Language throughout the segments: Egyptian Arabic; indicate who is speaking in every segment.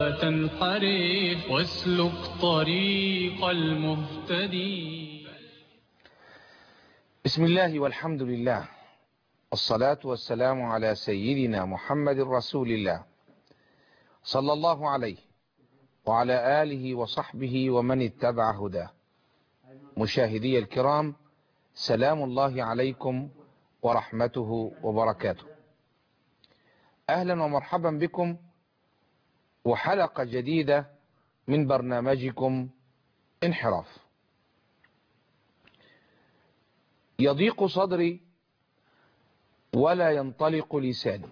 Speaker 1: تنحرف واسلك طريق المهتدي
Speaker 2: بسم الله والحمد لله الصلاة والسلام على سيدنا محمد رسول الله صلى الله عليه وعلى آله وصحبه ومن اتبع هداه مشاهدي الكرام سلام الله عليكم ورحمته وبركاته أهلا ومرحبا بكم وحلقة جديدة من برنامجكم انحراف يضيق صدري ولا ينطلق لساني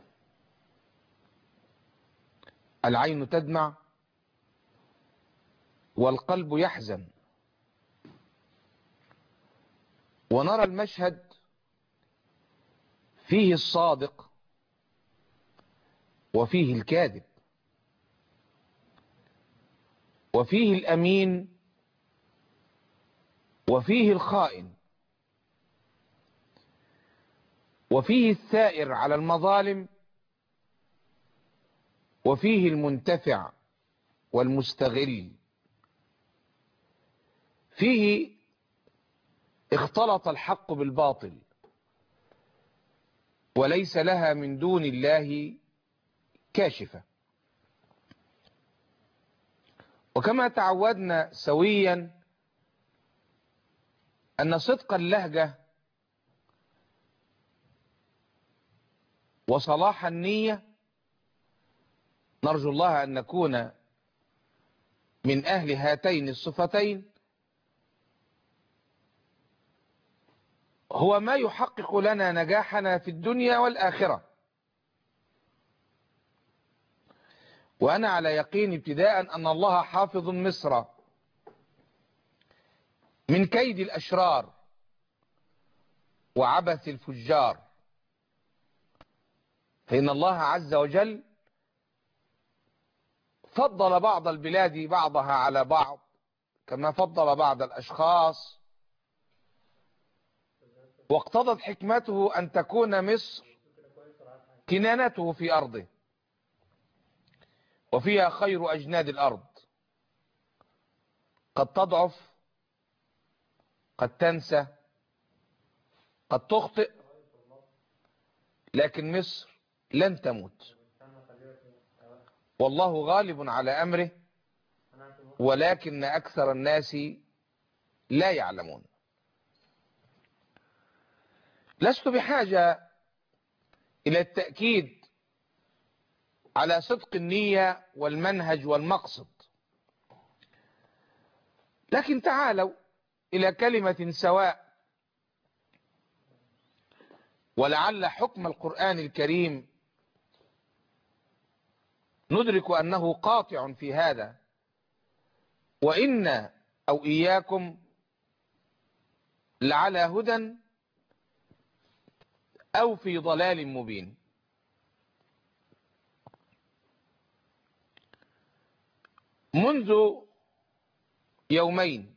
Speaker 2: العين تدمع والقلب يحزن ونرى المشهد فيه الصادق وفيه الكاذب وفيه الأمين وفيه الخائن وفيه الثائر على المظالم وفيه المنتفع والمستغل فيه اختلط الحق بالباطل وليس لها من دون الله كاشفة وكما تعودنا سويا أن صدق اللهجة وصلاح النية نرجو الله أن نكون من أهل هاتين الصفتين هو ما يحقق لنا نجاحنا في الدنيا والآخرة وأنا على يقين ابتداء أن الله حافظ مصر من كيد الأشرار وعبث الفجار فإن الله عز وجل فضل بعض البلاد بعضها على بعض كما فضل بعض الأشخاص واقتضت حكمته أن تكون مصر كنانته في أرضه وفيها خير أجناد الأرض قد تضعف قد تنسى قد تخطئ لكن مصر لن تموت والله غالب على أمره ولكن أكثر الناس لا يعلمون لست بحاجة إلى التأكيد على صدق النية والمنهج والمقصد لكن تعالوا إلى كلمة سواء ولعل حكم القرآن الكريم ندرك أنه قاطع في هذا وإن أو إياكم لعلى هدى أو في ضلال مبين منذ يومين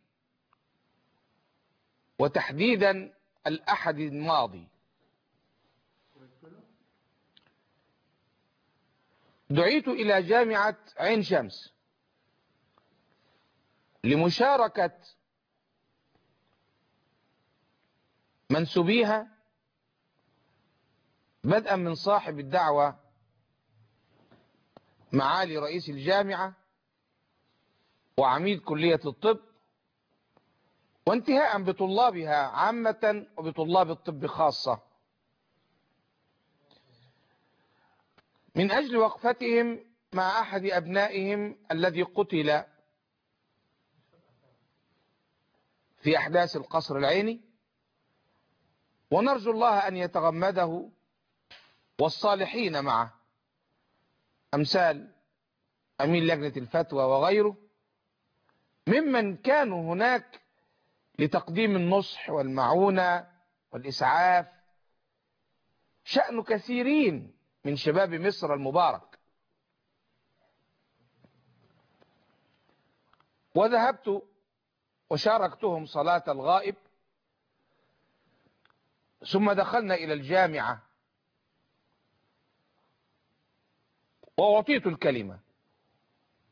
Speaker 2: وتحديدا الأحد الماضي دعيت إلى جامعة عين شمس لمشاركة منسوبيها بدءا من صاحب الدعوة معالي رئيس الجامعة وعميد كلية الطب وانتهاء بطلابها عامة وبطلاب الطب خاصة من أجل وقفتهم مع أحد أبنائهم الذي قتل في أحداث القصر العيني ونرجو الله أن يتغمده والصالحين معه أمثال أمين لجنة الفتوى وغيره ممن كانوا هناك لتقديم النصح والمعونة والإسعاف شأن كثيرين من شباب مصر المبارك وذهبت وشاركتهم صلاة الغائب ثم دخلنا إلى الجامعة وأعطيت الكلمة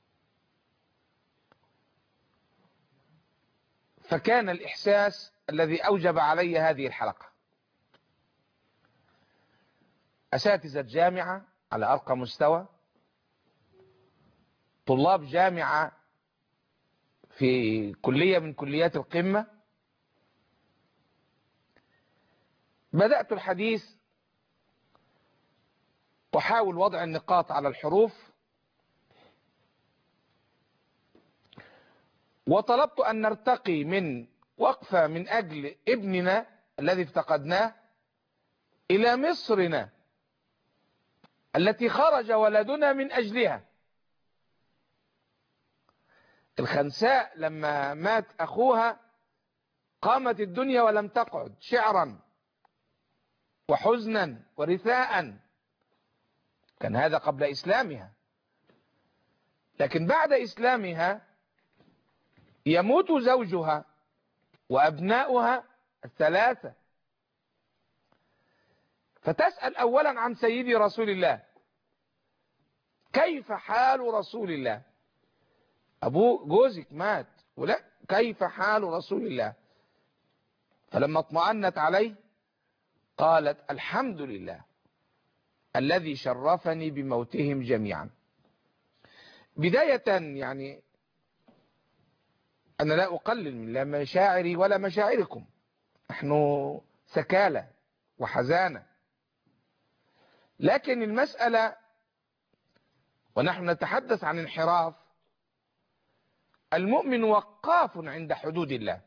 Speaker 2: فكان الإحساس الذي أوجب علي هذه الحلقة أساتذة جامعة على أرقى مستوى طلاب جامعة في كلية من كليات القمة بدأت الحديث أحاول وضع النقاط على الحروف وطلبت أن نرتقي من وقفة من أجل ابننا الذي افتقدناه إلى مصرنا التي خرج ولدنا من أجلها الخنساء لما مات أخوها قامت الدنيا ولم تقعد شعرا وحزنا ورثاء كان هذا قبل إسلامها لكن بعد إسلامها يموت زوجها وأبناؤها الثلاثة فتسأل أولا عن سيدي رسول الله كيف حال رسول الله أبو جوزك مات ولا كيف حال رسول الله فلما اطمأنت عليه قالت الحمد لله الذي شرفني بموتهم جميعا بداية يعني أنا لا أقلل من لا مشاعري ولا مشاعركم نحن سكالة وحزانة لكن المسألة ونحن نتحدث عن انحراف المؤمن وقاف عند حدود الله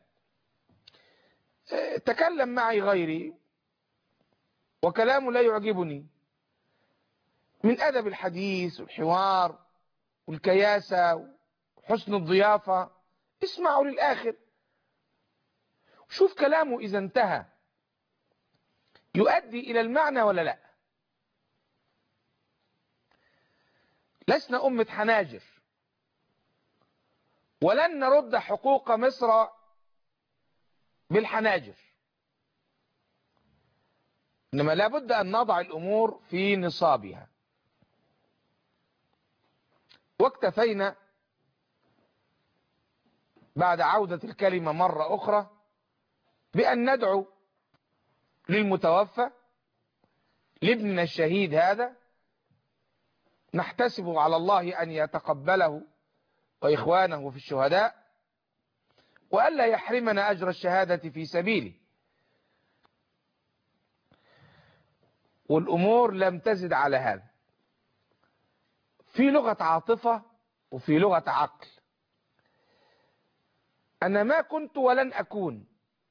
Speaker 2: تكلم معي غيري وكلامه لا يعجبني من أدب الحديث والحوار والكياسة وحسن الضيافة اسمعوا للآخر شوف كلامه إذا انتهى يؤدي إلى المعنى ولا لا لسنا أمة حناجر ولن نرد حقوق مصر بالحناجر إنما لابد أن نضع الأمور في نصابها واكتفينا بعد عودة الكلمة مرة أخرى بأن ندعو للمتوفى لابننا الشهيد هذا نحتسب على الله أن يتقبله وإخوانه في الشهداء وألا يحرمنا أجر الشهادة في سبيله والأمور لم تزد على هذا في لغة عاطفة وفي لغة عقل أنا ما كنت ولن أكون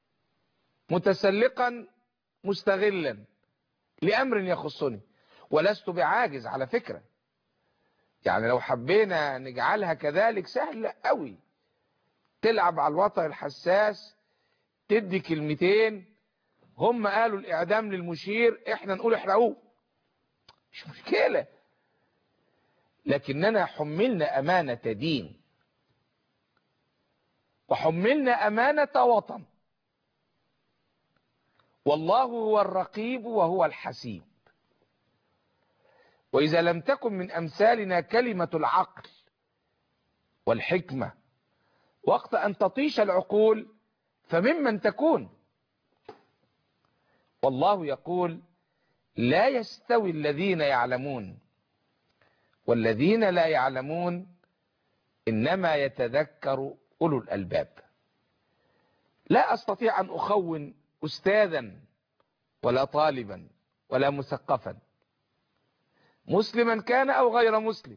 Speaker 2: متسلقا مستغلا لأمر يخصني ولست بعاجز على فكرة يعني لو حبينا نجعلها كذلك سهل قوي تلعب على الوتر الحساس تدي كلمتين هم قالوا الإعدام للمشير احنا نقول احرقوه مش مشكلة لكننا حملنا أمانة دين وحملنا أمانة وطن والله هو الرقيب وهو الحسيب وإذا لم تكن من أمثالنا كلمة العقل والحكمة وقت أن تطيش العقول فممن تكون والله يقول لا يستوي الذين يعلمون والذين لا يعلمون إنما يتذكر أولو الألباب لا أستطيع أن أخون أستاذا ولا طالبا ولا مثقفا مسلما كان أو غير مسلم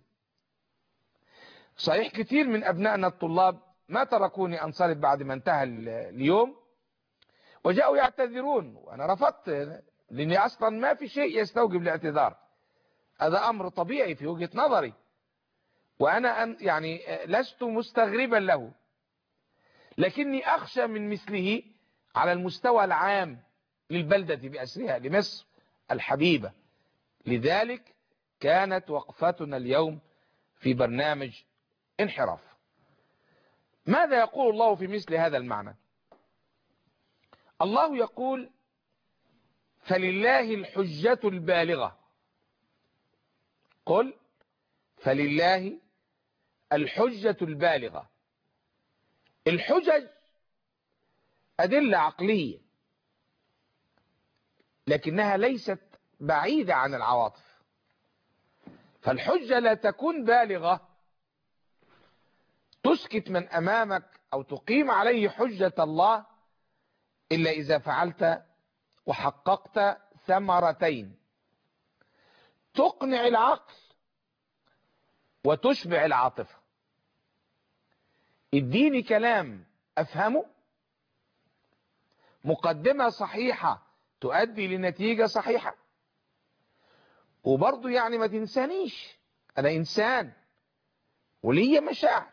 Speaker 2: صحيح كثير من أبنائنا الطلاب ما تركوني أنصرف بعد ما انتهى اليوم وجاءوا يعتذرون وأنا رفضت لأني أصلا ما في شيء يستوجب الاعتذار هذا أمر طبيعي في وجهة نظري وأنا أن يعني لست مستغربا له لكني أخشى من مثله على المستوى العام للبلدة بأسرها لمصر الحبيبة لذلك كانت وقفتنا اليوم في برنامج انحراف ماذا يقول الله في مثل هذا المعنى الله يقول فلله الحجة البالغة قل فلله الحجة البالغة الحجج أدلة عقلية لكنها ليست بعيدة عن العواطف فالحجة لا تكون بالغة تسكت من أمامك أو تقيم عليه حجة الله إلا إذا فعلت وحققت ثمرتين تقنع العقل وتشبع العاطفة اديني كلام أفهمه مقدمة صحيحة تؤدي لنتيجة صحيحة وبرضه يعني ما تنسانيش أنا إنسان وليا مشاعر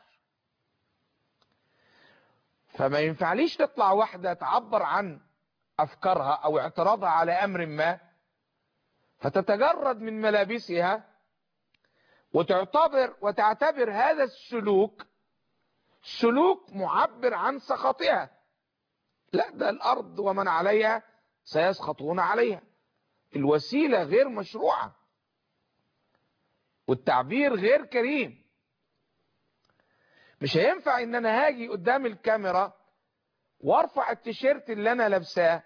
Speaker 2: فما ينفعليش تطلع واحدة تعبر عن أفكارها أو اعتراضها على أمر ما فتتجرد من ملابسها وتعتبر وتعتبر هذا السلوك سلوك معبر عن سخطها لا ده الأرض ومن عليها سيسخطون عليها الوسيلة غير مشروعة والتعبير غير كريم مش هينفع ان انا هاجي قدام الكاميرا وارفع التيشيرت اللي انا لابساه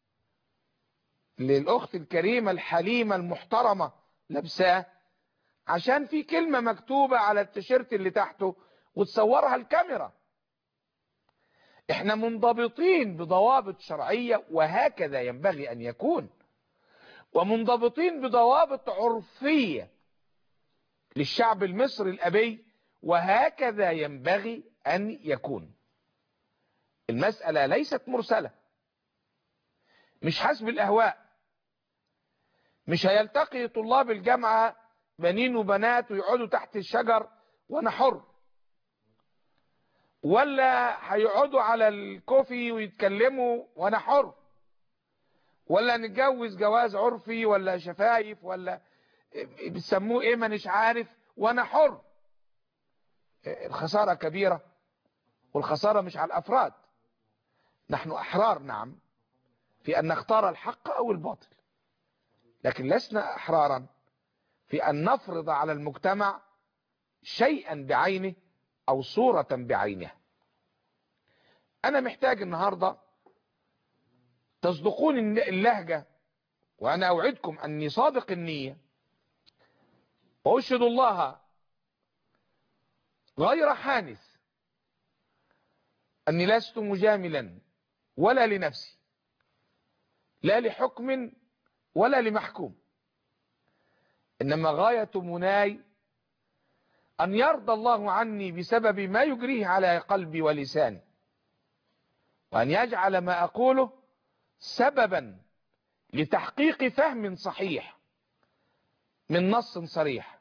Speaker 2: للاخت الكريمة الحليمة المحترمة لابساه عشان في كلمة مكتوبة على التيشيرت اللي تحته وتصورها الكاميرا احنا منضبطين بضوابط شرعية وهكذا ينبغي ان يكون ومنضبطين بضوابط عرفية للشعب المصري الأبي وهكذا ينبغي أن يكون المسألة ليست مرسلة مش حسب الأهواء مش هيلتقي طلاب الجامعة بنين وبنات ويقعدوا تحت الشجر وانا حر ولا هيقعدوا على الكوفي ويتكلموا وانا حر ولا نتجوز جواز عرفي ولا شفايف ولا بيسموه ايه مانيش عارف وانا حر الخسارة كبيرة والخسارة مش على الافراد نحن احرار نعم في ان نختار الحق او الباطل لكن لسنا احرارا في ان نفرض على المجتمع شيئا بعينه او صورة بعينها انا محتاج النهاردة تصدقون اللهجة وانا اوعدكم اني صادق النية واشهد الله غير حانث اني لست مجاملا ولا لنفسي لا لحكم ولا لمحكوم انما غاية مناي ان يرضى الله عني بسبب ما يجريه على قلبي ولساني وان يجعل ما اقوله سببا لتحقيق فهم صحيح من نص صريح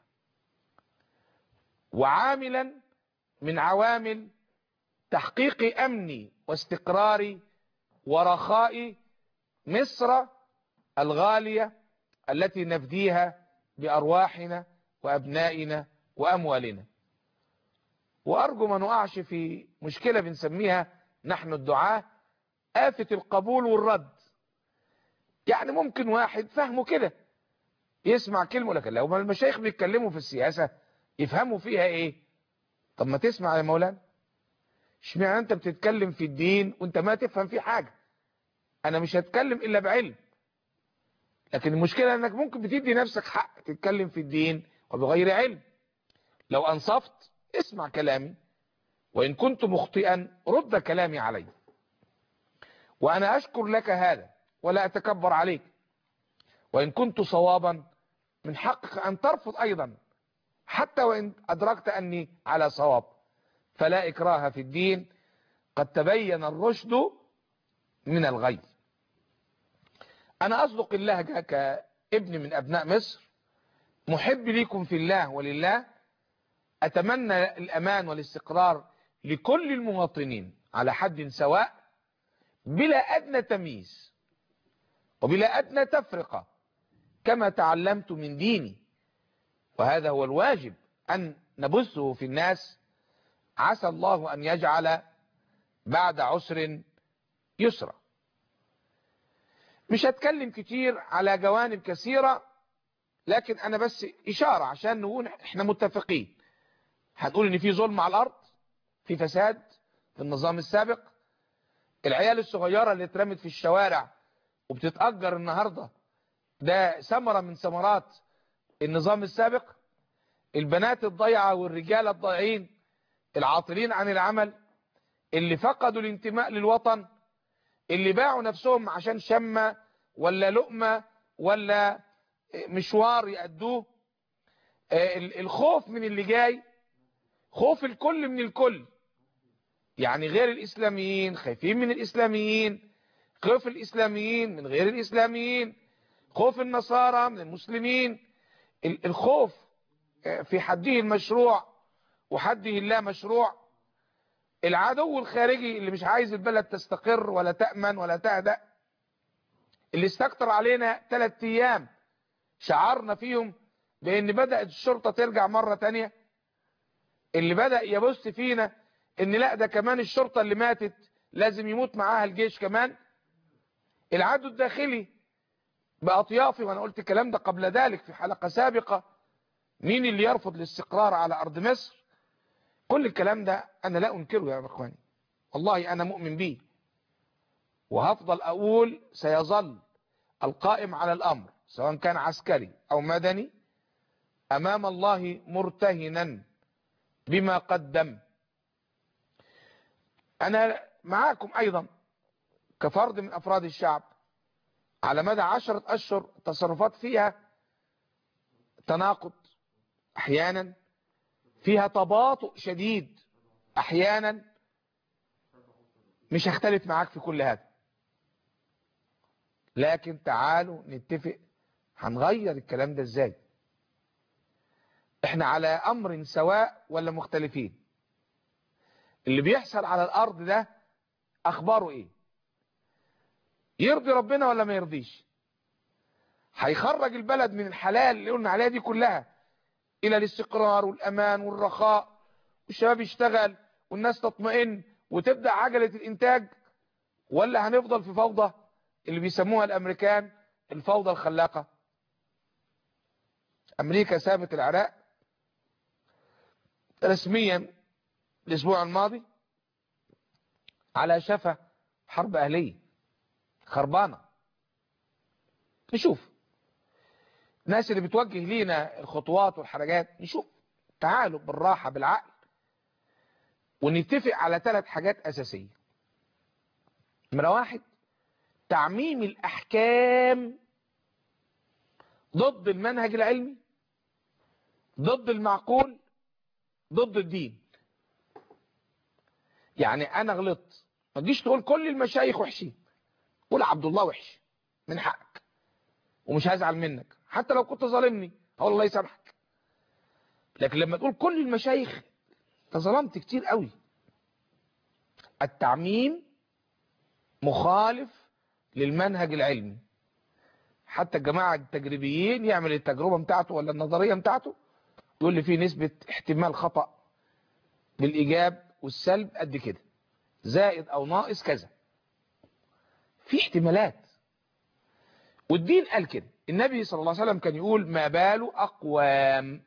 Speaker 2: وعاملا من عوامل تحقيق امني واستقراري ورخاء مصر الغالية التي نفديها بأرواحنا وأبنائنا وأموالنا وأرجو ما نقعش في مشكلة بنسميها نحن الدعاة آفة القبول والرد يعني ممكن واحد فهمه كده يسمع كلمة لكن لو ما المشايخ بيتكلموا في السياسة يفهموا فيها ايه طب ما تسمع يا مولانا اشمعنى انت بتتكلم في الدين وانت ما تفهم فيه حاجة انا مش هتكلم الا بعلم لكن المشكلة انك ممكن بتدي نفسك حق تتكلم في الدين وبغير علم لو انصفت اسمع كلامي وان كنت مخطئا رد كلامي علي وانا اشكر لك هذا ولا اتكبر عليك وان كنت صوابا من حقك ان ترفض ايضا حتى وان ادركت اني على صواب فلا اكراه في الدين قد تبين الرشد من الغي انا اصدق اللهجة كابن من ابناء مصر محب ليكم في الله ولله اتمنى الامان والاستقرار لكل المواطنين على حد سواء بلا ادنى تمييز وبلا ادنى تفرقة كما تعلمت من ديني وهذا هو الواجب ان نبثه في الناس عسى الله ان يجعل بعد عسر يسرا مش هتكلم كتير على جوانب كثيرة لكن انا بس اشارة عشان نقول احنا متفقين هنقول ان في ظلم على الارض في فساد في النظام السابق العيال الصغيرة اللي اترمت في الشوارع وبتتأجر النهاردة ده ثمرة من ثمرات النظام السابق البنات الضيعة والرجال الضائعين العاطلين عن العمل اللي فقدوا الانتماء للوطن اللي باعوا نفسهم عشان شمة ولا لقمة ولا مشوار يأدوه الخوف من اللي جاي خوف الكل من الكل يعني غير الإسلاميين خايفين من الإسلاميين خوف الإسلاميين من غير الإسلاميين خوف النصارى من المسلمين الخوف في حده المشروع وحده اللا مشروع العدو الخارجي اللي مش عايز البلد تستقر ولا تأمن ولا تهدأ اللي استكتر علينا ثلاث ايام شعرنا فيهم بان بدأت الشرطة ترجع مرة تانية اللي بدأ يبص فينا ان لا ده كمان الشرطة اللي ماتت لازم يموت معاها الجيش كمان العدو الداخلي بأطيافي وانا قلت الكلام ده قبل ذلك في حلقة سابقة مين اللي يرفض الاستقرار على ارض مصر كل الكلام ده انا لا انكره يا اخواني والله انا مؤمن به وهفضل اقول سيظل القائم على الامر سواء كان عسكري او مدني امام الله مرتهنا بما قدم انا معاكم ايضا كفرد من افراد الشعب على مدى عشرة اشهر تصرفات فيها تناقض احيانا فيها تباطؤ شديد احيانا مش هختلف معاك في كل هذا لكن تعالوا نتفق هنغير الكلام ده ازاي احنا على امر سواء ولا مختلفين اللي بيحصل على الارض ده اخباره ايه يرضي ربنا ولا ما يرضيش هيخرج البلد من الحلال اللي قلنا عليها دي كلها الى الاستقرار والامان والرخاء والشباب يشتغل والناس تطمئن وتبدأ عجلة الانتاج ولا هنفضل في فوضى اللي بيسموها الامريكان الفوضى الخلاقة امريكا سابت العراق رسميا الاسبوع الماضي على شفا حرب اهلية خربانة نشوف الناس اللي بتوجه لينا الخطوات والحركات نشوف تعالوا بالراحة بالعقل ونتفق على ثلاث حاجات أساسية نمرة واحد تعميم الأحكام ضد المنهج العلمي ضد المعقول ضد الدين يعني أنا غلطت ما تجيش تقول كل المشايخ وحشين قول عبد الله وحش من حقك ومش هزعل منك حتى لو كنت ظالمني هقول الله يسامحك لكن لما تقول كل المشايخ انت ظلمت كتير قوي التعميم مخالف للمنهج العلمي حتى الجماعة التجريبيين يعمل التجربة بتاعته ولا النظرية بتاعته يقول لي في نسبة احتمال خطأ بالإيجاب والسلب قد كده زائد أو ناقص كذا في احتمالات والدين قال كده النبي صلى الله عليه وسلم كان يقول ما بال أقوام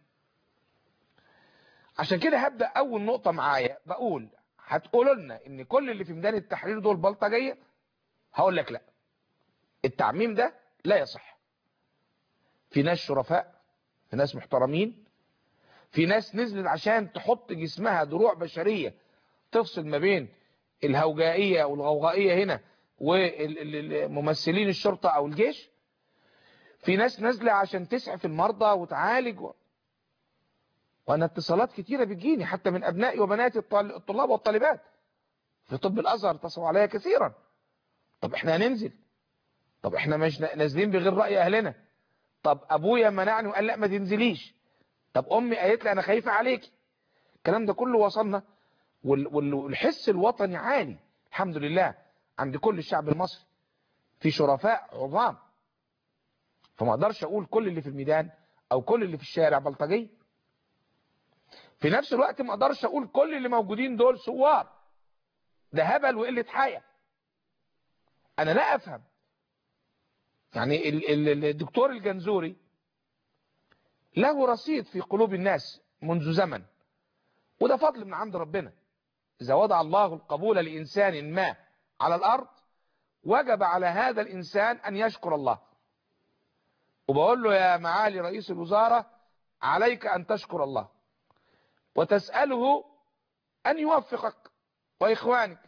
Speaker 2: عشان كده هبدأ أول نقطة معايا بقول هتقولوا لنا ان كل اللي في ميدان التحرير دول بلطجية هقول لك لا التعميم ده لا يصح في ناس شرفاء في ناس محترمين في ناس نزلت عشان تحط جسمها دروع بشرية تفصل ما بين الهوجائية والغوغائية هنا وممثلين الشرطة او الجيش في ناس نازلة عشان تسعف المرضى وتعالج و... وانا اتصالات كتيرة بتجيني حتى من ابنائي وبناتي الطلاب والطالبات في طب الازهر اتصلوا عليا كثيرا طب احنا هننزل طب احنا مش نازلين بغير رأي اهلنا طب ابويا منعني وقال لا ما تنزليش طب امي قالت لي انا خايفة عليك الكلام ده كله وصلنا والحس الوطني عالي الحمد لله عند كل الشعب المصري في شرفاء عظام فما اقدرش اقول كل اللي في الميدان او كل اللي في الشارع بلطجي في نفس الوقت ما اقدرش اقول كل اللي موجودين دول سوار ده هبل وقلة حياة انا لا افهم يعني الدكتور الجنزوري له رصيد في قلوب الناس منذ زمن وده فضل من عند ربنا اذا وضع الله القبول لانسان ما على الأرض وجب على هذا الإنسان أن يشكر الله وبقول له يا معالي رئيس الوزارة عليك أن تشكر الله وتسأله أن يوفقك وإخوانك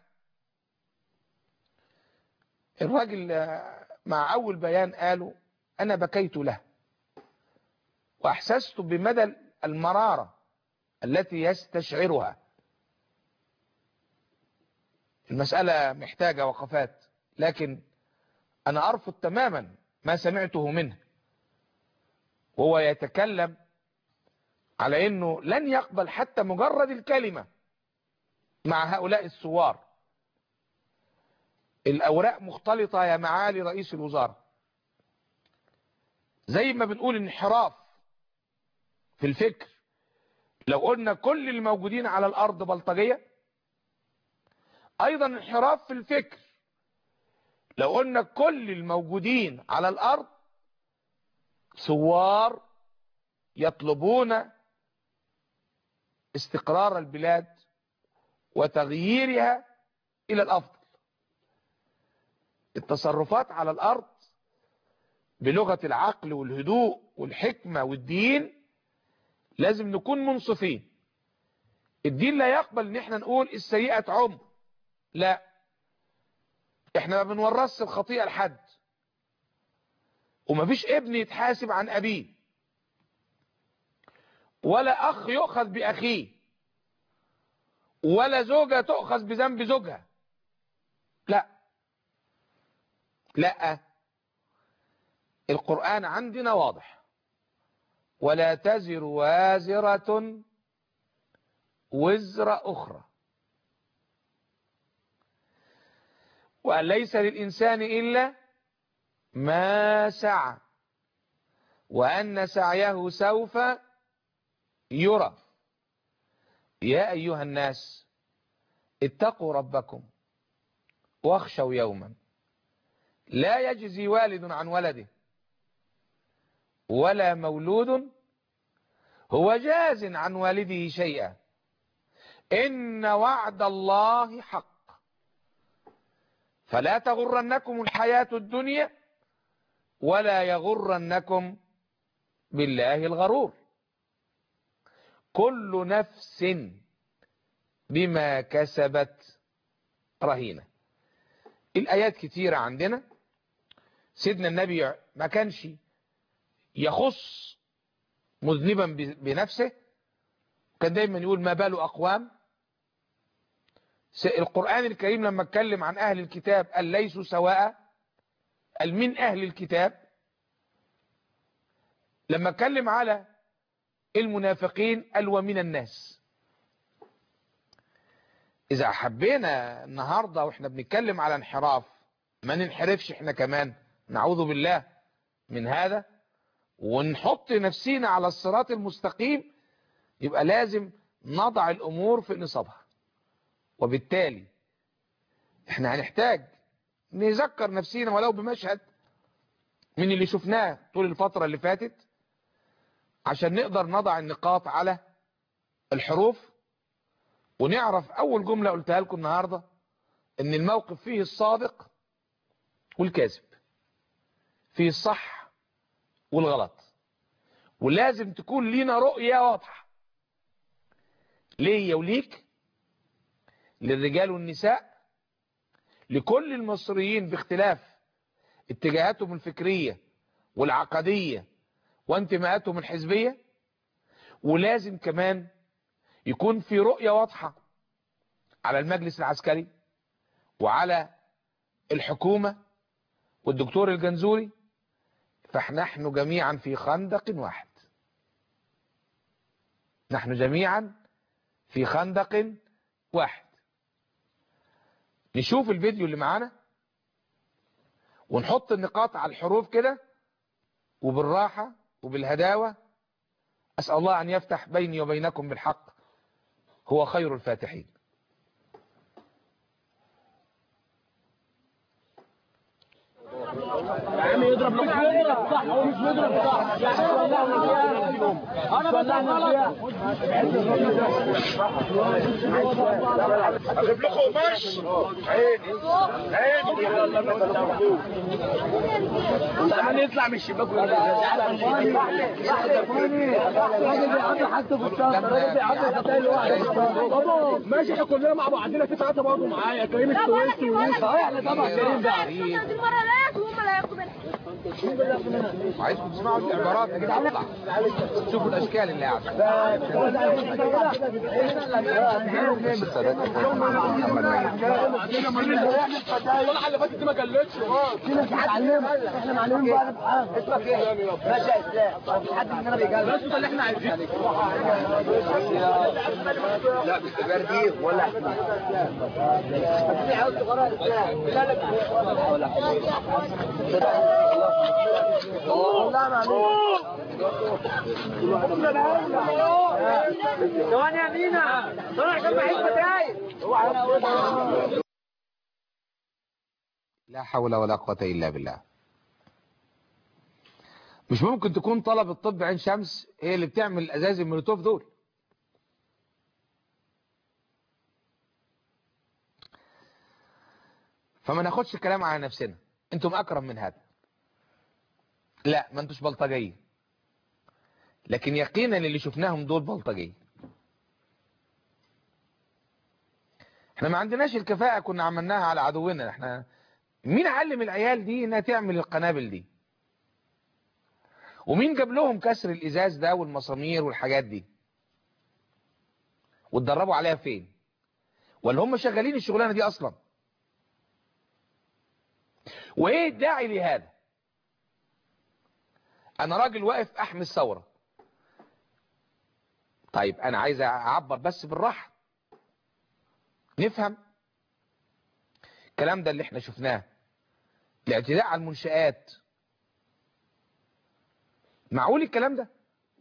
Speaker 2: الراجل مع أول بيان قالوا أنا بكيت له وأحسست بمدى المرارة التي يستشعرها المسألة محتاجة وقفات لكن أنا أرفض تماما ما سمعته منه وهو يتكلم على أنه لن يقبل حتى مجرد الكلمة مع هؤلاء الثوار الأوراق مختلطة يا معالي رئيس الوزارة زي ما بنقول انحراف في الفكر لو قلنا كل الموجودين على الأرض بلطجية أيضا انحراف في الفكر لو قلنا كل الموجودين على الأرض ثوار يطلبون استقرار البلاد وتغييرها إلى الأفضل التصرفات على الأرض بلغة العقل والهدوء والحكمة والدين لازم نكون منصفين الدين لا يقبل ان احنا نقول السيئة عمر لا احنا ما بنورثش الخطيئة لحد ومفيش ابن يتحاسب عن ابيه ولا اخ يؤخذ باخيه ولا زوجة تؤخذ بذنب زوجها لا لا القرآن عندنا واضح ولا تزر وازرة وزر أخرى وأن ليس للإنسان إلا ما سعى وأن سعيه سوف يرى يا أيها الناس اتقوا ربكم واخشوا يوما لا يجزي والد عن ولده ولا مولود هو جاز عن والده شيئا إن وعد الله حق فلا تغرنكم الحياة الدنيا ولا يغرنكم بالله الغرور كل نفس بما كسبت رهينة الآيات كتيرة عندنا سيدنا النبي ما كانش يخص مذنبا بنفسه كان دايما يقول ما بال أقوام القرآن الكريم لما اتكلم عن أهل الكتاب قال ليسوا سواء قال من أهل الكتاب لما اتكلم على المنافقين قال ومن الناس إذا حبينا النهاردة وإحنا بنتكلم على انحراف ما ننحرفش إحنا كمان نعوذ بالله من هذا ونحط نفسينا على الصراط المستقيم يبقى لازم نضع الأمور في نصابها وبالتالي احنا هنحتاج نذكر نفسينا ولو بمشهد من اللي شفناه طول الفترة اللي فاتت عشان نقدر نضع النقاط على الحروف ونعرف أول جملة قلتها لكم النهاردة ان الموقف فيه الصادق والكاذب فيه الصح والغلط ولازم تكون لينا رؤية واضحة ليا وليك للرجال والنساء لكل المصريين باختلاف اتجاهاتهم الفكرية والعقدية وانتماءاتهم الحزبية ولازم كمان يكون في رؤية واضحة على المجلس العسكري وعلى الحكومة والدكتور الجنزوري فنحن جميعا في خندق واحد نحن جميعا في خندق واحد نشوف الفيديو اللي معانا ونحط النقاط على الحروف كده وبالراحة وبالهداوة أسأل الله أن يفتح بيني وبينكم بالحق هو خير الفاتحين
Speaker 3: يا عم بيضرب مش بيضرب صح هو مش بيضرب صح يعني ولعنا فيها انا ولعنا فيها
Speaker 4: اجيب لكم قماش عيني عيني
Speaker 3: تعالى نطلع من الشباك الراجل بيعدي حاجته في الشهر الراجل بيعدي حاجته لوحده بابا ماشي احنا كلنا مع بعضنا في ثلاثه برضه معايا كريم السويسي ويوسف اه احنا طبعا كريم بقى
Speaker 5: المرة لا هم اللي هياخدوا منها
Speaker 2: عايزكم تسمعوا العبارات يا جدعان اطلع شوفوا الاشكال اللي قاعده
Speaker 3: الصلاح اللي فاتت دي ما جلتش احنا معلمين بقى اسمك ايه؟ باشا اسلام حد مننا بيجلد بس ده اللي احنا عايزينه لا باستمرار دي ولا في عاوز صغيره اسلام لا لا والله معلوم ثواني يا مينا طلع جنب حزب تايم
Speaker 2: لا حول ولا قوة إلا بالله مش ممكن تكون طلبة طب عين شمس هي اللي بتعمل الأزاز المولوتوف دول فما ناخدش الكلام على نفسنا انتم أكرم من هذا لا ما انتوش بلطجية لكن يقينا اللي شفناهم دول بلطجية احنا ما عندناش الكفاءة كنا عملناها على عدونا احنا مين علم العيال دي انها تعمل القنابل دي ومين جاب لهم كسر الازاز ده والمسامير والحاجات دي واتدربوا عليها فين ولا هم شغالين الشغلانه دي اصلا وايه الداعي لهذا انا راجل واقف احمي الثوره طيب انا عايز اعبر بس بالراحه نفهم الكلام ده اللي احنا شفناه الاعتداء على المنشآت معقول الكلام ده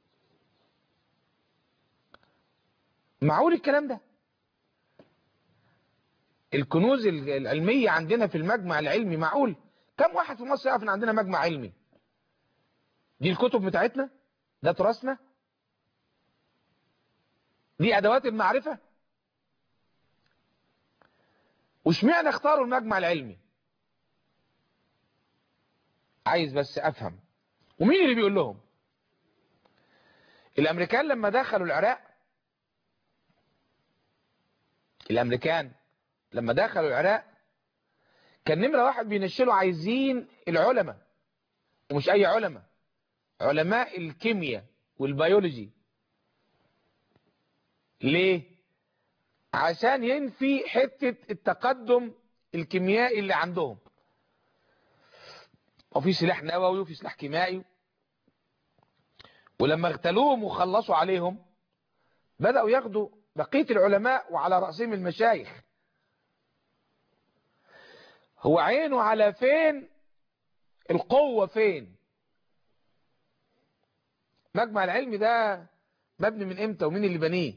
Speaker 2: معقول الكلام ده الكنوز العلمية عندنا في المجمع العلمي معقول كم واحد في مصر يعرف ان عندنا مجمع علمي دي الكتب بتاعتنا ده تراثنا دي ادوات المعرفة واشمعنى اختاروا المجمع العلمي عايز بس افهم ومين اللي بيقول لهم الامريكان لما دخلوا العراق الامريكان لما دخلوا العراق كان نمرة واحد بينشلوا عايزين العلماء ومش اي علماء علماء الكيمياء والبيولوجي ليه عشان ينفي حتة التقدم الكيميائي اللي عندهم وفي سلاح نووي وفي سلاح كيميائي ولما اغتالوهم وخلصوا عليهم بدأوا ياخدوا بقية العلماء وعلى رأسهم المشايخ هو عينه على فين القوة فين مجمع العلم ده مبني من امتى ومين اللي بنيه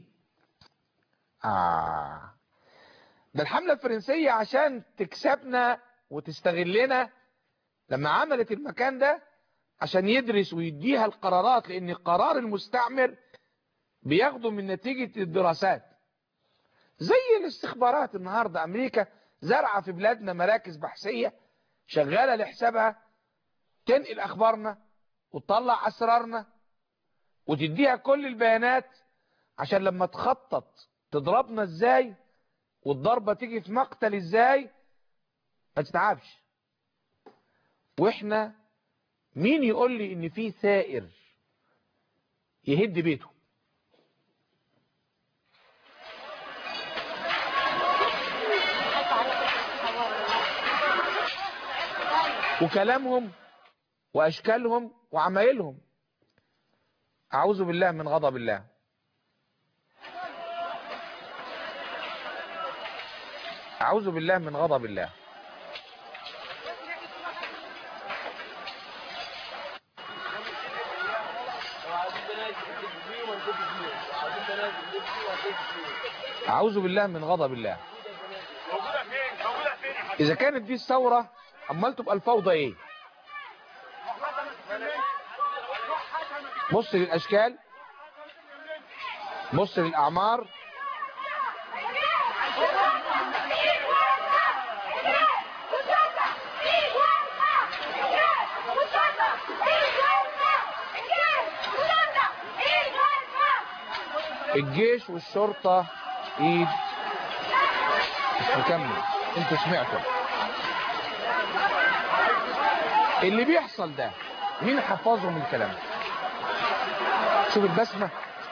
Speaker 2: آه ده الحملة الفرنسية عشان تكسبنا وتستغلنا لما عملت المكان ده عشان يدرس ويديها القرارات لان قرار المستعمر بياخده من نتيجة الدراسات زي الاستخبارات النهاردة امريكا زرعة في بلادنا مراكز بحثية شغالة لحسابها تنقل اخبارنا وتطلع اسرارنا وتديها كل البيانات عشان لما تخطط تضربنا ازاي والضربة تيجي في مقتل ازاي ما تتعبش واحنا مين يقول لي ان في ثائر يهد بيته وكلامهم واشكالهم وعمايلهم اعوذ بالله من غضب الله اعوذ بالله من غضب الله أعوذ بالله من غضب الله إذا كانت دي الثورة أمال تبقى الفوضى إيه بص للاشكال بص للاعمار الجيش والشرطة ايد نكمل انتوا سمعتوا اللي بيحصل ده مين حفظهم الكلام ده؟ شوف البسمة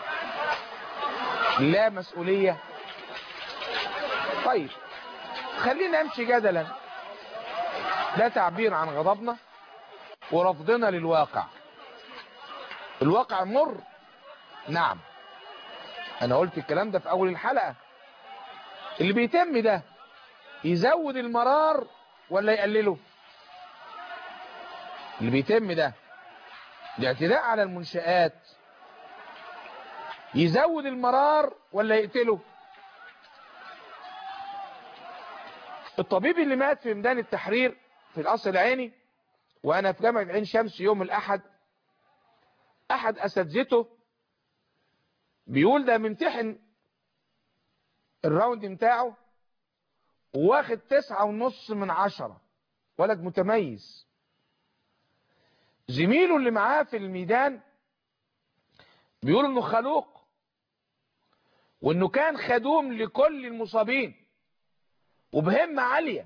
Speaker 2: لا مسؤولية طيب خلينا نمشي جدلا ده تعبير عن غضبنا ورفضنا للواقع الواقع مر نعم انا قلت الكلام ده في اول الحلقة اللي بيتم ده يزود المرار ولا يقلله اللي بيتم ده الاعتداء على المنشآت يزود المرار ولا يقتله الطبيب اللي مات في ميدان التحرير في القصر العيني وانا في جامعة عين شمس يوم الاحد احد اساتذته بيقول ده ممتحن الراوند بتاعه واخد تسعة ونص من عشرة ولد متميز زميله اللي معاه في الميدان بيقول انه خلوق وانه كان خدوم لكل المصابين وبهمة عالية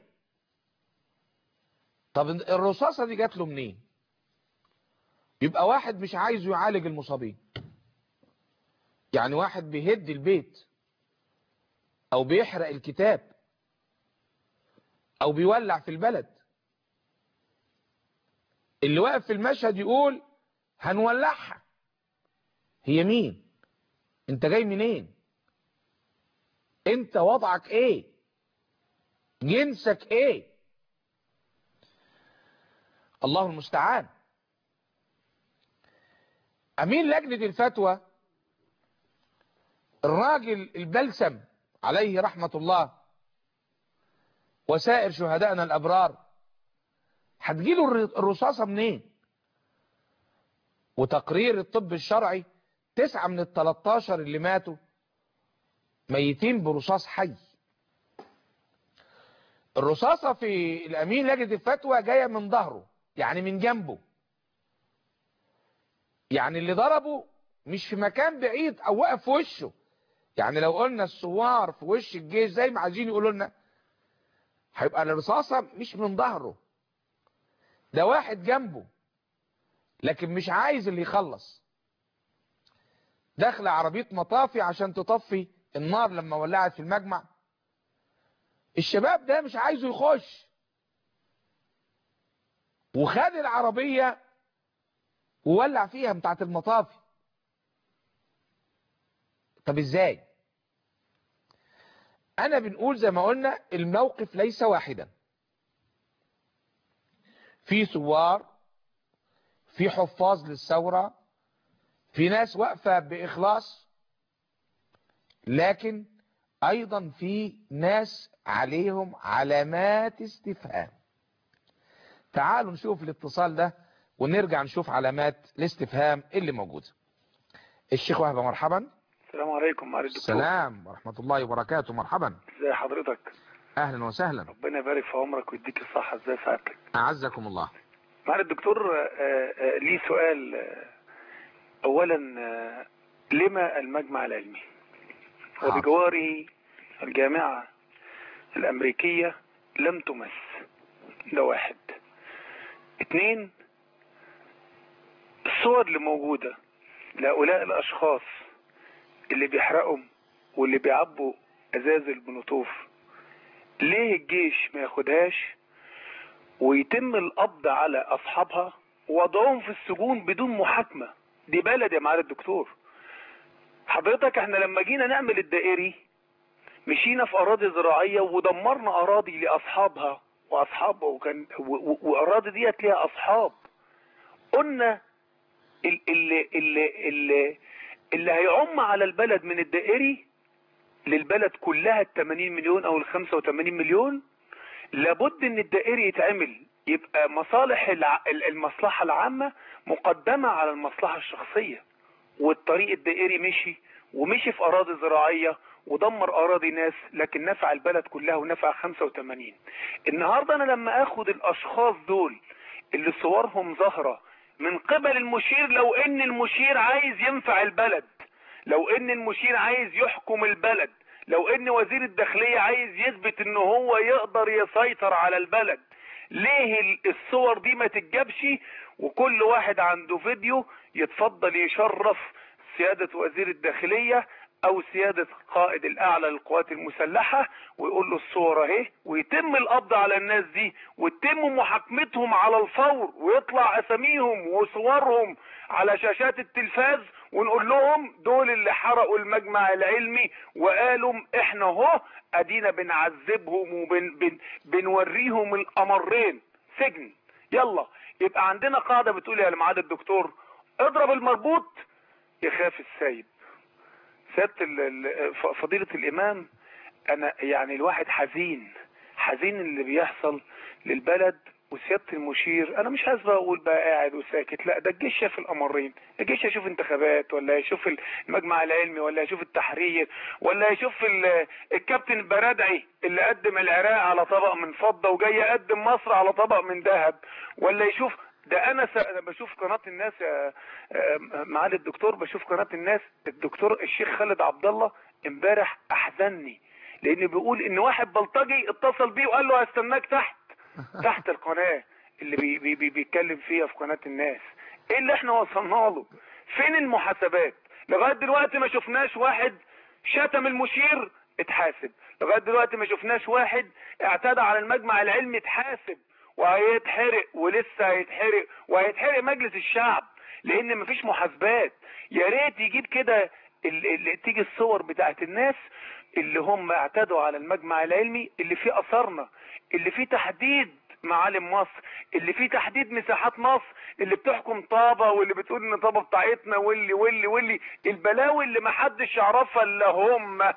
Speaker 2: طب الرصاصة دي جات له منين يبقى واحد مش عايزه يعالج المصابين يعني واحد بيهد البيت او بيحرق الكتاب او بيولع في البلد اللي واقف في المشهد يقول هنولعها هي مين انت جاي منين انت وضعك ايه جنسك ايه الله المستعان امين لجنة الفتوى الراجل البلسم عليه رحمة الله وسائر شهدائنا الابرار هتجيله الرصاصة منين وتقرير الطب الشرعي تسعة من التلاتاشر اللي ماتوا ميتين برصاص حي الرصاصة في الأمين لجنة الفتوى جاية من ظهره يعني من جنبه يعني اللي ضربه مش في مكان بعيد أو واقف في وشه يعني لو قلنا الثوار في وش الجيش زي ما عايزين يقولوا لنا هيبقى الرصاصة مش من ظهره ده واحد جنبه لكن مش عايز اللي يخلص داخله عربية مطافي عشان تطفي النار لما ولعت في المجمع الشباب ده مش عايزه يخش وخد العربية وولع فيها بتاعت المطافي طب ازاي انا بنقول زي ما قلنا الموقف ليس واحدا في ثوار في حفاظ للثورة في ناس واقفة بإخلاص لكن أيضا في ناس عليهم علامات استفهام تعالوا نشوف الاتصال ده ونرجع نشوف علامات الاستفهام اللي موجودة الشيخ وهبة مرحبا
Speaker 6: السلام عليكم معالي الدكتور
Speaker 2: السلام ورحمة الله وبركاته مرحبا
Speaker 6: ازي حضرتك
Speaker 2: أهلا وسهلا
Speaker 6: ربنا يبارك في عمرك ويديك الصحة ازي سعادتك
Speaker 2: أعزكم الله
Speaker 6: معالي الدكتور آه، آه، لي سؤال آه، اولا آه، لما المجمع العلمي
Speaker 2: حاضر.
Speaker 6: وبجواره الجامعة الامريكية لم تمس ده واحد اتنين الصور اللي موجودة لهؤلاء الاشخاص اللي بيحرقوا واللي بيعبوا ازاز المولوتوف ليه الجيش ما ياخدهاش ويتم القبض على اصحابها ووضعهم في السجون بدون محاكمة دي بلد يا معالي الدكتور حضرتك احنا لما جينا نعمل الدائري مشينا في اراضي زراعية ودمرنا اراضي لاصحابها واصحابها وكان و- و- واراضي ديت ليها اصحاب قلنا ال- اللي اللي اللي اللي هيعم على البلد من الدائري للبلد كلها ال 80 مليون او ال 85 مليون لابد ان الدائري يتعمل يبقى مصالح الع... ال- المصلحة العامة مقدمة على المصلحة الشخصية والطريق الدائري مشي ومشي في أراضي زراعية ودمر أراضي ناس لكن نفع البلد كلها ونفع 85 النهاردة أنا لما أخد الأشخاص دول اللي صورهم ظاهرة من قبل المشير لو ان المشير عايز ينفع البلد لو ان المشير عايز يحكم البلد لو ان وزير الداخلية عايز يثبت ان هو يقدر يسيطر على البلد ليه ال- الصور دي ما تتجابش وكل واحد عنده فيديو يتفضل يشرف سيادة وزير الداخلية او سيادة قائد الاعلى للقوات المسلحة ويقول له الصورة اهي ويتم القبض على الناس دي ويتم محاكمتهم على الفور ويطلع اساميهم وصورهم على شاشات التلفاز ونقول لهم دول اللي حرقوا المجمع العلمي وقالوا احنا اهو ادينا بنعذبهم وبنوريهم الامرين سجن يلا يبقى عندنا قاعدة بتقول يا معاد الدكتور اضرب المربوط يخاف السايب سيادة ال- ال- ف- فضيلة الإمام أنا يعني الواحد حزين حزين اللي بيحصل للبلد وسيادة المشير أنا مش عايز بقى أقول بقى قاعد وساكت لا ده الجيش شاف الأمرين الجيش يشوف انتخابات ولا يشوف المجمع العلمي ولا يشوف التحرير ولا يشوف ال- الكابتن البرادعي اللي قدم العراق على طبق من فضة وجاي يقدم مصر على طبق من ذهب ولا يشوف ده انا س... أنا بشوف قناه الناس يا آه، معالي الدكتور بشوف قناه الناس الدكتور الشيخ خالد عبد الله امبارح احزنني لان بيقول ان واحد بلطجي اتصل بيه وقال له هستناك تحت تحت القناه اللي بي... بي... بي... بيتكلم فيها في قناه الناس ايه اللي احنا وصلنا له فين المحاسبات لغايه دلوقتي ما شفناش واحد شتم المشير اتحاسب لغايه دلوقتي ما شفناش واحد اعتدى على المجمع العلمي اتحاسب وهيتحرق ولسه هيتحرق وهيتحرق مجلس الشعب لان مفيش محاسبات يا ريت يجيب كده ال- ال- تيجي الصور بتاعت الناس اللي هم اعتدوا على المجمع العلمي اللي فيه اثرنا اللي فيه تحديد معالم مصر اللي فيه تحديد مساحات مصر اللي بتحكم طابة واللي بتقول ان طابة بتاعتنا واللي واللي واللي البلاوي اللي محدش يعرفها الا هم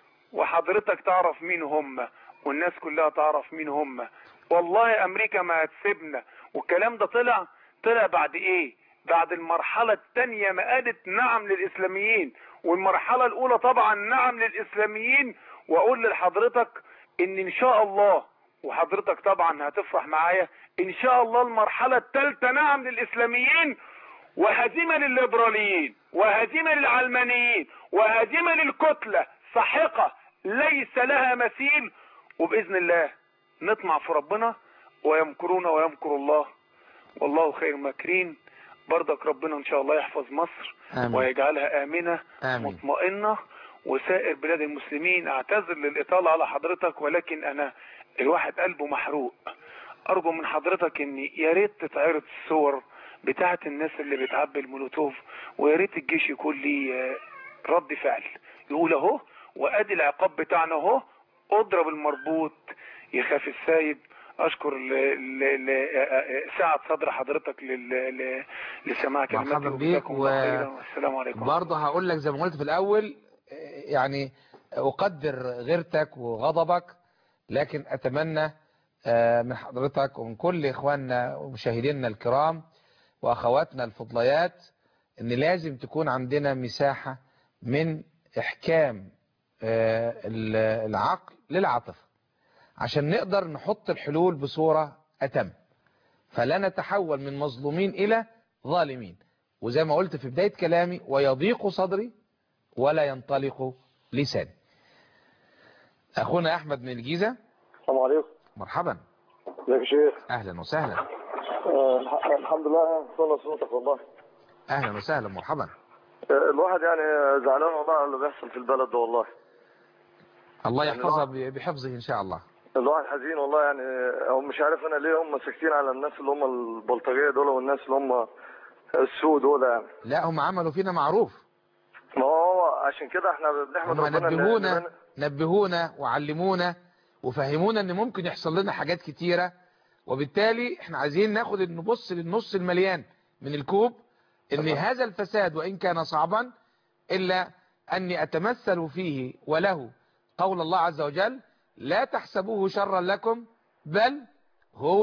Speaker 6: وحضرتك تعرف مين هم والناس كلها تعرف مين هم والله امريكا ما هتسيبنا والكلام ده طلع طلع بعد ايه بعد المرحلة التانية ما قالت نعم للاسلاميين والمرحلة الاولى طبعا نعم للاسلاميين واقول لحضرتك ان ان شاء الله وحضرتك طبعا هتفرح معايا ان شاء الله المرحلة الثالثة نعم للاسلاميين وهزيمة للليبراليين وهزيمة للعلمانيين وهزيمة للكتلة ساحقة ليس لها مثيل وبإذن الله نطمع في ربنا ويمكرون ويمكر الله والله خير ماكرين برضك ربنا ان شاء الله يحفظ مصر
Speaker 2: آمين.
Speaker 6: ويجعلها آمنة
Speaker 2: آمين.
Speaker 6: مطمئنة وسائر بلاد المسلمين اعتذر للإطالة على حضرتك ولكن انا الواحد قلبه محروق ارجو من حضرتك ان يا ريت تتعرض الصور بتاعه الناس اللي بتعبي المولوتوف ويا ريت الجيش يكون ليه آه، رد فعل يقول اهو وادي العقاب بتاعنا اهو اضرب المربوط يخاف السايب اشكر ل... ل... ل... آه، سعة صدر حضرتك لل... ل... لسماع كلماتي
Speaker 2: مرحبا بيك
Speaker 6: وجزاكم الله
Speaker 2: و-
Speaker 6: خيرا والسلام عليكم
Speaker 2: برضه هقول لك زي ما قلت في الأول آه، يعني أقدر غيرتك وغضبك لكن أتمنى آه، من حضرتك ومن كل إخواننا ومشاهدينا الكرام وأخواتنا الفضليات إن لازم تكون عندنا مساحة من إحكام آه، ال- العقل للعاطفة عشان نقدر نحط الحلول بصورة أتم فلا نتحول من مظلومين إلى ظالمين وزي ما قلت في بداية كلامي ويضيق صدري ولا ينطلق لساني أخونا أحمد من الجيزة
Speaker 7: السلام عليكم
Speaker 2: مرحبا
Speaker 7: ازيك يا شيخ
Speaker 2: أهلا وسهلا
Speaker 7: آه الح- الحمد لله صلى صوتك والله
Speaker 2: أهلا وسهلا مرحبا
Speaker 7: آه الواحد يعني زعلان والله على اللي بيحصل في البلد ده والله
Speaker 2: الله يحفظها ب- بحفظه إن شاء الله
Speaker 7: الواحد حزين والله يعني هو مش عارف انا ليه هم ساكتين على الناس اللي هم البلطجيه دول والناس اللي هم السوء دول يعني
Speaker 2: لا هم عملوا فينا معروف
Speaker 7: ما هو عشان كده احنا بنحمد
Speaker 2: هم
Speaker 7: ربنا إن-
Speaker 2: نبهونا
Speaker 7: إن-
Speaker 2: نبهونا وعلمونا وفهمونا ان ممكن يحصل لنا حاجات كتيرة وبالتالي احنا عايزين ناخد نبص للنص المليان من الكوب ان هذا الفساد وان كان صعبا الا اني اتمثل فيه وله قول الله عز وجل لا تحسبوه شرا لكم بل هو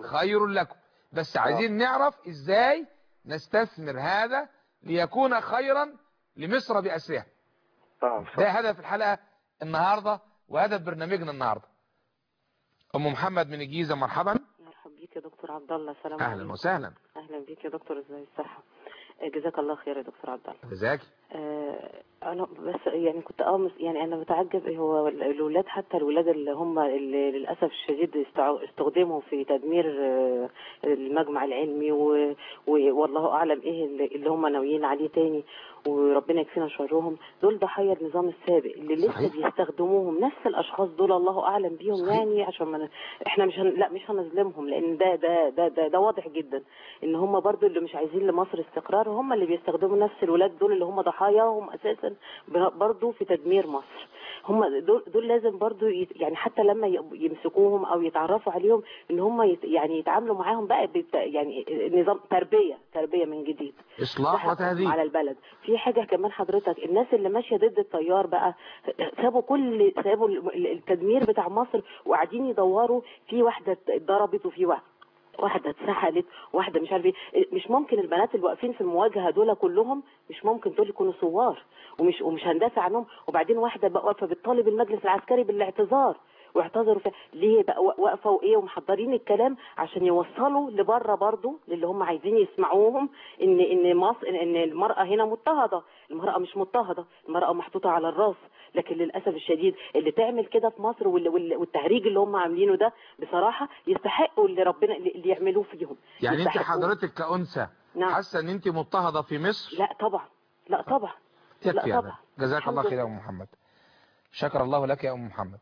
Speaker 2: خير لكم بس عايزين نعرف ازاي نستثمر هذا ليكون خيرا لمصر بأسرها
Speaker 7: اه
Speaker 2: ده هدف الحلقة النهاردة وهدف برنامجنا النهاردة ام محمد من الجيزة مرحبا
Speaker 8: مرحبا بيك يا دكتور عبد الله السلام
Speaker 2: اهلا
Speaker 8: عليكم
Speaker 2: وسهلا
Speaker 8: اهلا بيك يا دكتور ازاي الصحه آه، جزاك الله خير يا دكتور عبد الله
Speaker 2: ازيك
Speaker 8: آه، انا بس يعني كنت اه مس- يعني انا بتعجب إيه هو ال- الاولاد حتى الولاد اللي هم اللي للاسف الشديد استع- استخدموا في تدمير آه، المجمع العلمي و- و- والله اعلم ايه اللي اللي هم ناويين عليه تاني وربنا يكفينا شرهم دول ضحايا النظام السابق اللي لسه
Speaker 2: صحيح.
Speaker 8: بيستخدموهم نفس الاشخاص دول الله اعلم بيهم
Speaker 2: صحيح.
Speaker 8: يعني عشان ما ن- احنا مش هن... لا مش هنظلمهم لان ده ده ده ده, ده واضح جدا ان هم برضو اللي مش عايزين لمصر استقرار هم اللي بيستخدموا نفس الولاد دول اللي هم ضحاياهم اساسا ب- برضو في تدمير مصر هم دول, دول لازم برضو يت... يعني حتى لما ي- يمسكوهم او يتعرفوا عليهم ان هم يت... يعني يتعاملوا معاهم بقى بت... يعني نظام تربيه تربيه من جديد
Speaker 2: اصلاح
Speaker 8: ده حقهم
Speaker 2: وتهذيب
Speaker 8: على البلد في حاجه كمان حضرتك الناس اللي ماشيه ضد التيار بقى سابوا كل سابوا ال- التدمير بتاع مصر وقاعدين يدوروا في واحده اتضربت وفي واحده واحده اتسحلت واحده مش عارف ايه مش ممكن البنات اللي واقفين في المواجهه دول كلهم مش ممكن دول يكونوا ثوار ومش ومش هندافع عنهم وبعدين واحده بقى واقفه بتطالب المجلس العسكري بالاعتذار واعتذروا في ليه بقى وا- واقفه وايه ومحضرين الكلام عشان يوصلوا لبره برضو للي هم عايزين يسمعوهم ان ان مصر ان إن المراه هنا مضطهده المراه مش مضطهده المراه محطوطه على الراس لكن للاسف الشديد اللي تعمل كده في مصر وال- وال- والتهريج اللي هم عاملينه ده بصراحه يستحقوا اللي ربنا اللي يعملوه فيهم
Speaker 2: يعني انت
Speaker 8: يستحقوا.
Speaker 2: حضرتك كأنثى
Speaker 8: نعم.
Speaker 2: حاسة ان انت مضطهدة في مصر
Speaker 8: لا طبعا لا طبعا
Speaker 2: يكفي
Speaker 8: لا
Speaker 2: هذا
Speaker 8: طبعا
Speaker 2: جزاك
Speaker 8: الحمد
Speaker 2: الله خير يا
Speaker 8: لله.
Speaker 2: ام محمد شكر الله لك يا ام محمد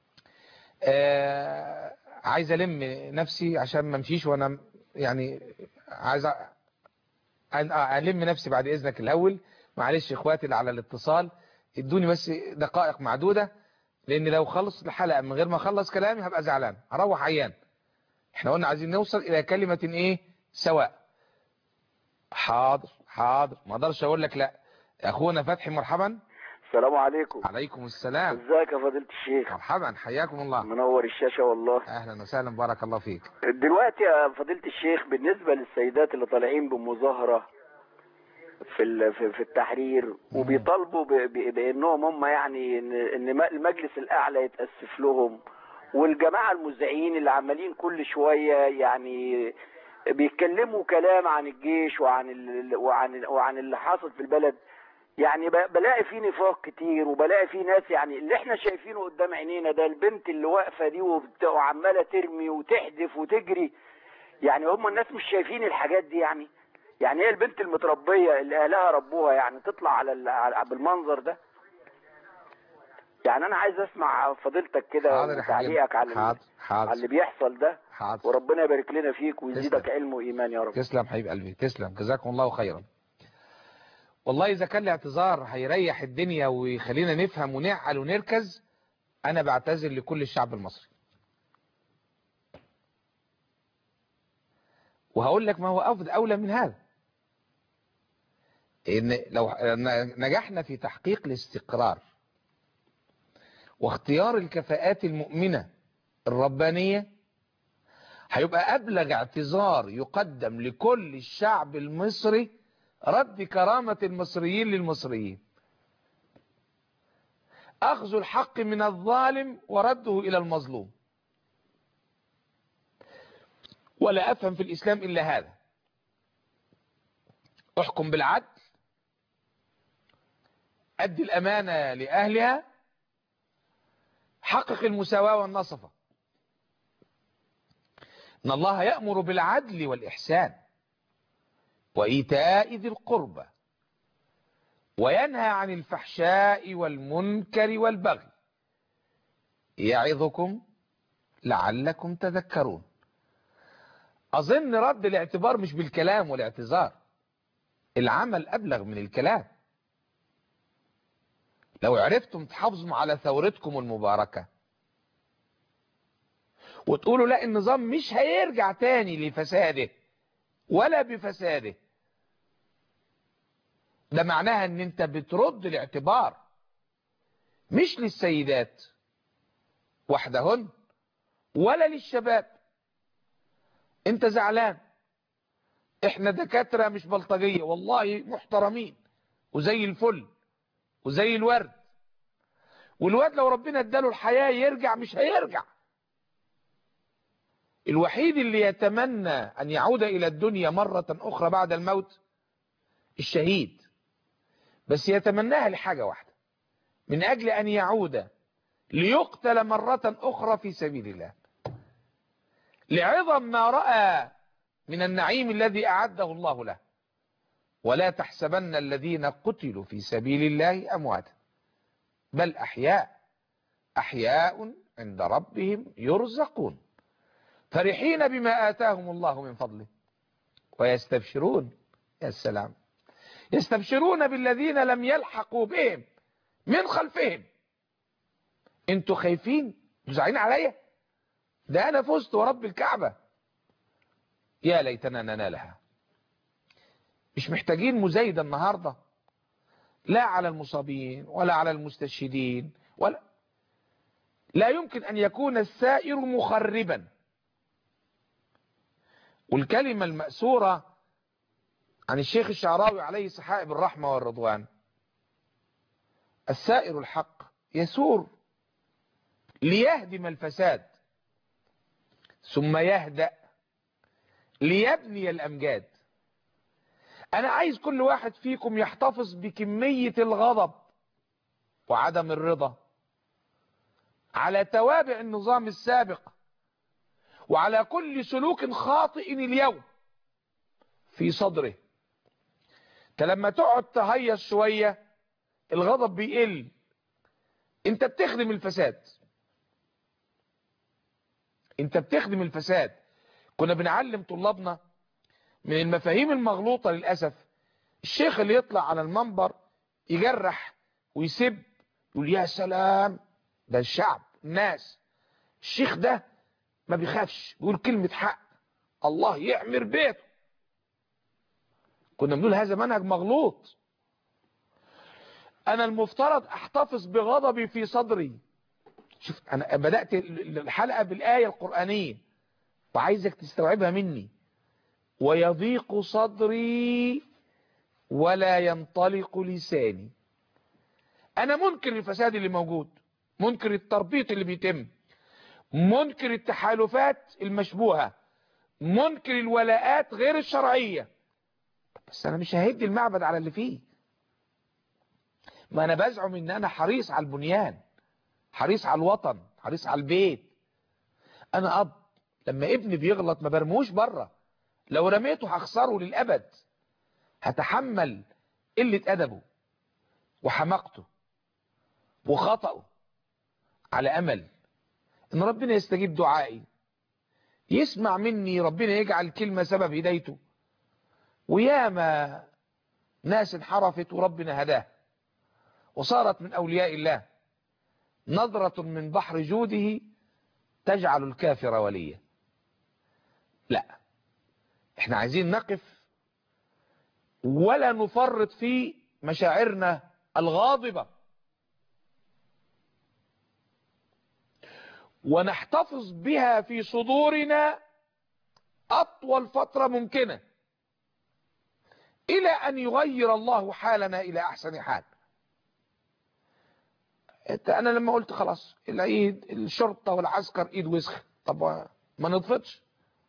Speaker 2: آه عايز الم نفسي عشان ما امشيش وانا يعني عايز أ- أن- الم نفسي بعد اذنك الاول معلش اخواتي اللي على الاتصال ادوني بس دقائق معدودة لان لو خلص الحلقة من غير ما اخلص كلامي هبقى زعلان هروح عيان احنا قلنا عايزين نوصل الى كلمة ايه سواء حاضر حاضر ما اقدرش اقول لك لا اخونا فتحي مرحبا
Speaker 9: السلام عليكم
Speaker 2: عليكم السلام
Speaker 9: ازيك يا فضيلة الشيخ
Speaker 2: مرحبا حياكم الله
Speaker 9: منور الشاشة والله
Speaker 2: اهلا وسهلا بارك الله فيك
Speaker 9: دلوقتي يا فضيلة الشيخ بالنسبة للسيدات اللي طالعين بمظاهرة في ال- في في التحرير وبيطالبوا ب- ب- بانهم هم يعني ان إن م- المجلس الاعلى يتاسف لهم والجماعه المذيعين اللي عمالين كل شويه يعني بيتكلموا كلام عن الجيش وعن ال... وعن وعن اللي حاصل في البلد يعني ب- بلاقي فيه نفاق كتير وبلاقي فيه ناس يعني اللي احنا شايفينه قدام عينينا ده البنت اللي واقفه دي وبت- وعماله ترمي وتحدف وتجري يعني هم الناس مش شايفين الحاجات دي يعني يعني هي البنت المتربيه اللي اهلها ربوها يعني تطلع على ال- على- بالمنظر ده يعني انا عايز اسمع فضيلتك كده
Speaker 2: حاضر يا حبيبي
Speaker 9: وتعليقك على ال-
Speaker 2: حاضر
Speaker 9: على اللي
Speaker 2: حاضر
Speaker 9: بيحصل ده
Speaker 2: حاضر
Speaker 9: وربنا يبارك لنا فيك ويزيدك
Speaker 2: تسلم.
Speaker 9: علم وايمان يا رب
Speaker 2: تسلم حبيب قلبي تسلم جزاكم الله خيرا والله اذا كان الاعتذار هيريح الدنيا ويخلينا نفهم ونعقل ونركز انا بعتذر لكل الشعب المصري وهقول لك ما هو افضل اولى من هذا ان لو نجحنا في تحقيق الاستقرار واختيار الكفاءات المؤمنة الربانية هيبقى أبلغ اعتذار يقدم لكل الشعب المصري رد كرامة المصريين للمصريين أخذ الحق من الظالم ورده إلى المظلوم ولا أفهم في الإسلام إلا هذا احكم بالعدل أدي الأمانة لأهلها حقق المساواة والنصفة إن الله يأمر بالعدل والإحسان وإيتاء ذي القربى وينهى عن الفحشاء والمنكر والبغي يعظكم لعلكم تذكرون أظن رد الاعتبار مش بالكلام والاعتذار العمل أبلغ من الكلام لو عرفتم تحافظوا على ثورتكم المباركة وتقولوا لا النظام مش هيرجع تاني لفساده ولا بفساده ده معناها ان انت بترد الاعتبار مش للسيدات وحدهن ولا للشباب انت زعلان احنا دكاترة مش بلطجية والله محترمين وزي الفل وزي الورد والواد لو ربنا اداله الحياة يرجع مش هيرجع الوحيد اللي يتمنى ان يعود الى الدنيا مرة اخرى بعد الموت الشهيد بس يتمناها لحاجة واحدة من اجل ان يعود ليقتل مرة اخرى في سبيل الله لعظم ما رأى من النعيم الذي أعده الله له ولا تحسبن الذين قتلوا في سبيل الله أمواتا بل أحياء أحياء عند ربهم يرزقون فرحين بما آتاهم الله من فضله ويستبشرون يا السلام يستبشرون بالذين لم يلحقوا بهم من خلفهم انتوا خايفين زعلين عليا ده انا فزت ورب الكعبة يا ليتنا ننالها مش محتاجين مزايدة النهاردة لا على المصابين ولا على المستشهدين ولا لا يمكن ان يكون السائر مخربا والكلمة المأسورة عن الشيخ الشعراوي عليه سحائب الرحمة والرضوان السائر الحق يسور ليهدم الفساد ثم يهدأ ليبني الأمجاد أنا عايز كل واحد فيكم يحتفظ بكمية الغضب وعدم الرضا على توابع النظام السابق وعلى كل سلوك خاطئ اليوم في صدره انت لما تقعد تهيص شوية الغضب بيقل انت بتخدم الفساد انت بتخدم الفساد كنا بنعلم طلابنا من المفاهيم المغلوطة للأسف الشيخ اللي يطلع على المنبر يجرح ويسب يقول يا سلام ده الشعب الناس الشيخ ده ما بيخافش بيقول كلمة حق الله يعمر بيته كنا بنقول هذا منهج مغلوط انا المفترض احتفظ بغضبي في صدري شوف انا بدأت الحلقة بالآية القرآنية وعايزك تستوعبها مني ويضيق صدري ولا ينطلق لساني انا منكر الفساد اللي موجود منكر التربيط اللي بيتم منكر التحالفات المشبوهة منكر الولاءات غير الشرعية بس انا مش ههد المعبد على اللي فيه ما انا بزعم ان انا حريص على البنيان حريص على الوطن حريص على البيت انا اب لما ابني بيغلط ما برموش بره لو رميته هخسره للابد هتحمل قلة ادبه وحماقته وخطأه على امل ان ربنا يستجيب دعائي يسمع مني ربنا يجعل كلمة سبب هدايته وياما ناس انحرفت وربنا هداه وصارت من اولياء الله نظرة من بحر جوده تجعل الكافر وليا لا احنا عايزين نقف ولا نفرط في مشاعرنا الغاضبة ونحتفظ بها في صدورنا أطول فترة ممكنة إلى أن يغير الله حالنا إلى أحسن حال أنا لما قلت خلاص العيد الشرطة والعسكر إيد وسخ طب ما نطفتش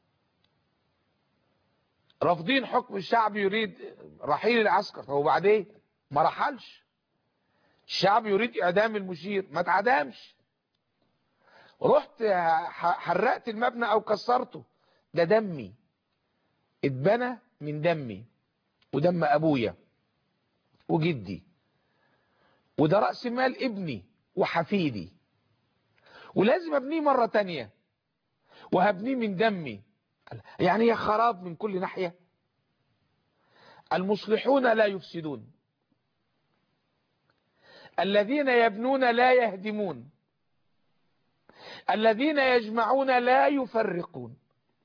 Speaker 2: رافضين حكم الشعب يريد رحيل العسكر طب وبعدين ما رحلش الشعب يريد إعدام المشير ما اتعدمش رحت حرقت المبنى او كسرته ده دمي اتبنى من دمي ودم ابويا وجدي وده رأس مال ابني وحفيدي ولازم ابنيه مرة تانية وهبنيه من دمي يعني هي خراب من كل ناحية المصلحون لا يفسدون الذين يبنون لا يهدمون الذين يجمعون لا يفرقون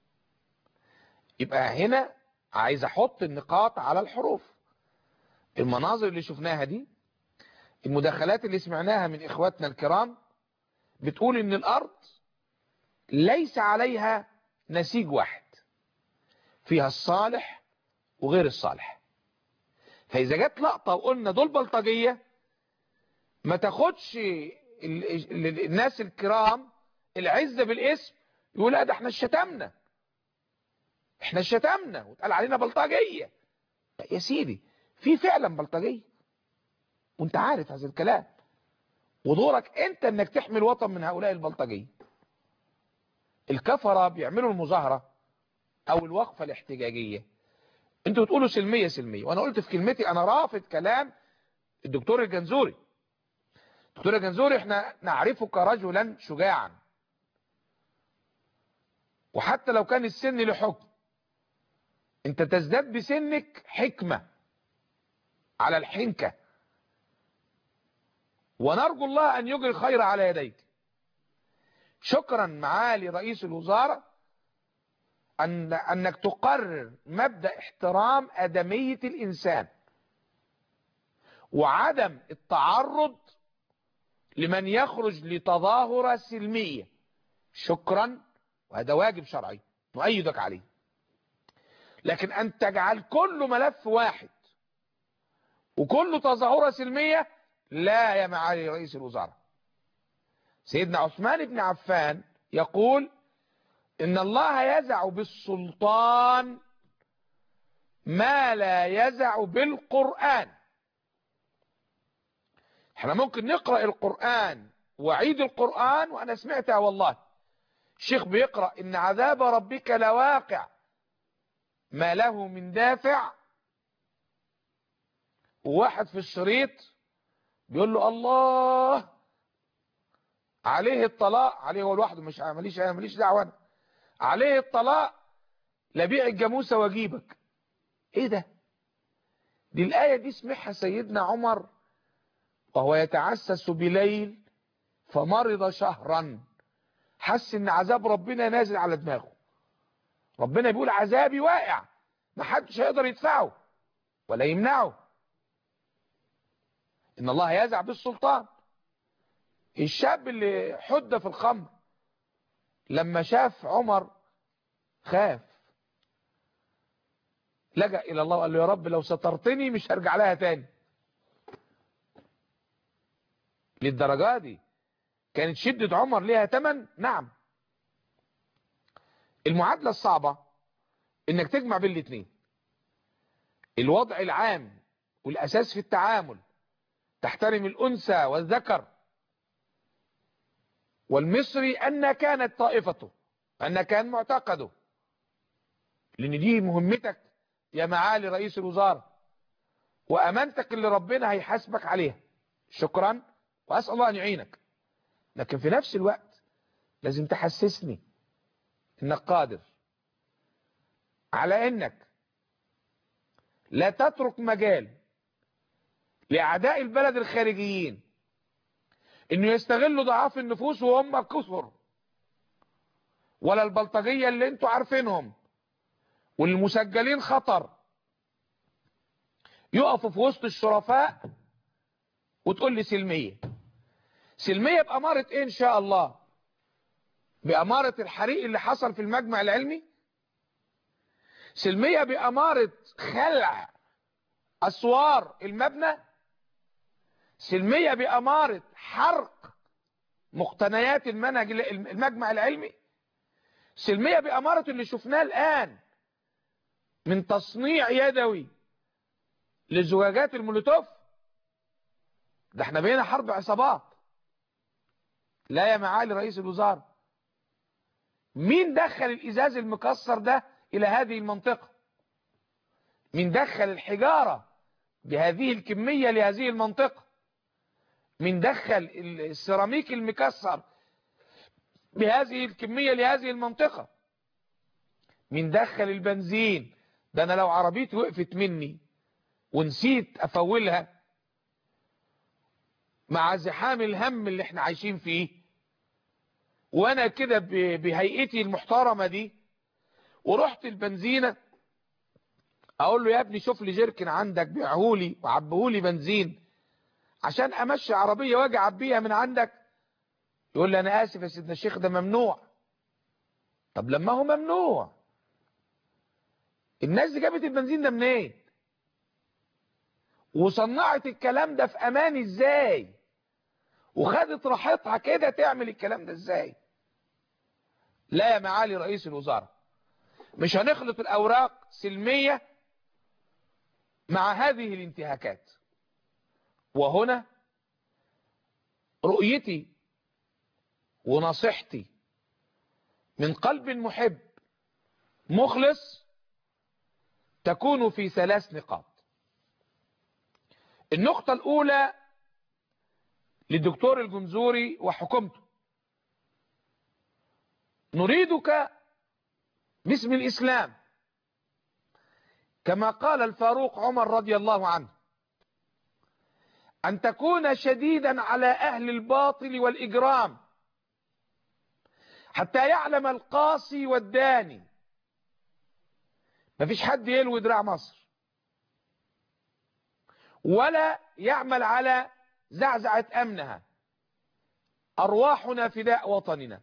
Speaker 2: يبقى هنا عايز احط النقاط على الحروف المناظر اللي شفناها دي المداخلات اللي سمعناها من اخواتنا الكرام بتقول ان الارض ليس عليها نسيج واحد فيها الصالح وغير الصالح فإذا جت لقطة وقلنا دول بلطجية ما تاخدش ال- ال- الناس الكرام العزة بالاسم يقول لا ده احنا شتمنا احنا شتمنا واتقال علينا بلطجية لا يا سيدي في فعلا بلطجية وانت عارف هذا الكلام ودورك انت انك تحمي الوطن من هؤلاء البلطجية الكفرة بيعملوا المظاهرة او الوقفة الاحتجاجية انتوا بتقولوا سلمية سلمية وانا قلت في كلمتي انا رافض كلام الدكتور الجنزوري الدكتور الجنزوري احنا نعرفه كرجلا شجاعا وحتى لو كان السن له حكم انت تزداد بسنك حكمة على الحنكة ونرجو الله ان يجري الخير على يديك شكرا معالي رئيس الوزارة أن أنك تقرر مبدأ احترام أدمية الإنسان وعدم التعرض لمن يخرج لتظاهرة سلمية شكرا وهذا واجب شرعي نؤيدك عليه لكن أن تجعل كل ملف واحد وكل تظاهرة سلمية لا يا معالي رئيس الوزراء سيدنا عثمان بن عفان يقول إن الله يزع بالسلطان ما لا يزع بالقرآن احنا ممكن نقرأ القرآن وعيد القرآن وأنا سمعتها والله الشيخ بيقرأ إن عذاب ربك لواقع ما له من دافع وواحد في الشريط بيقول له الله عليه الطلاق عليه هو لوحده مش ماليش انا ماليش دعوه انا عليه الطلاق لبيع الجاموسه واجيبك ايه ده دي الايه دي سمعها سيدنا عمر وهو يتعسس بليل فمرض شهرا حس ان عذاب ربنا نازل على دماغه ربنا بيقول عذابي واقع ما حدش هيقدر يدفعه ولا يمنعه ان الله يزع بالسلطان الشاب اللي حد في الخمر لما شاف عمر خاف لجأ الى الله وقال له يا رب لو سترتني مش هرجع لها تاني للدرجة دي كانت شدة عمر ليها تمن نعم المعادلة الصعبة انك تجمع بين الاثنين الوضع العام والاساس في التعامل تحترم الانثى والذكر والمصري ان كانت طائفته ان كان معتقده لان دي مهمتك يا معالي رئيس الوزارة وامانتك اللي ربنا هيحاسبك عليها شكرا واسأل الله ان يعينك لكن في نفس الوقت لازم تحسسني انك قادر على انك لا تترك مجال لاعداء البلد الخارجيين انه يستغلوا ضعاف النفوس وهم كثر ولا البلطجية اللي انتوا عارفينهم والمسجلين خطر يقفوا في وسط الشرفاء وتقول لي سلمية سلمية بأمارة ايه ان شاء الله بأمارة الحريق اللي حصل في المجمع العلمي سلمية بأمارة خلع أسوار المبنى سلمية بأمارة حرق مقتنيات المنهج المجمع العلمي سلمية بأمارة اللي شفناه الآن من تصنيع يدوي لزجاجات المولوتوف ده احنا بقينا حرب عصابات لا يا معالي رئيس الوزراء مين دخل الإزاز المكسر ده إلى هذه المنطقة مين دخل الحجارة بهذه الكمية لهذه المنطقة من دخل السيراميك المكسر بهذه الكمية لهذه المنطقة من دخل البنزين ده انا لو عربيتي وقفت مني ونسيت افولها مع زحام الهم اللي احنا عايشين فيه وانا كده بهيئتي المحترمة دي ورحت البنزينة اقول له يا ابني شوف لي جيركن عندك بيعهولي وعبهولي بنزين عشان امشي عربية واجي اعبيها من عندك يقول لي انا اسف يا سيدنا الشيخ ده ممنوع طب لما هو ممنوع الناس دي جابت البنزين ده منين وصنعت الكلام ده في امان ازاي وخدت راحتها كده تعمل الكلام ده ازاي لا يا معالي رئيس الوزراء مش هنخلط الاوراق سلمية مع هذه الانتهاكات وهنا رؤيتي ونصيحتي من قلب محب مخلص تكون في ثلاث نقاط النقطة الأولى للدكتور الجنزوري وحكومته نريدك باسم الإسلام كما قال الفاروق عمر رضي الله عنه أن تكون شديدا على أهل الباطل والإجرام حتى يعلم القاصي والداني مفيش حد يلوي دراع مصر ولا يعمل على زعزعة أمنها أرواحنا فداء وطننا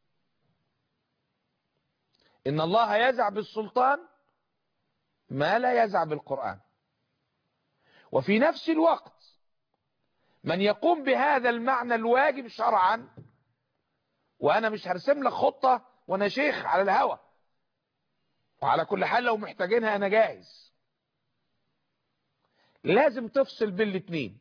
Speaker 2: إن الله يزع بالسلطان ما لا يزع بالقرآن وفي نفس الوقت من يقوم بهذا المعنى الواجب شرعا وأنا مش هرسم لك خطة وأنا شيخ على الهوى وعلى كل حال لو محتاجينها أنا جاهز لازم تفصل بين الاتنين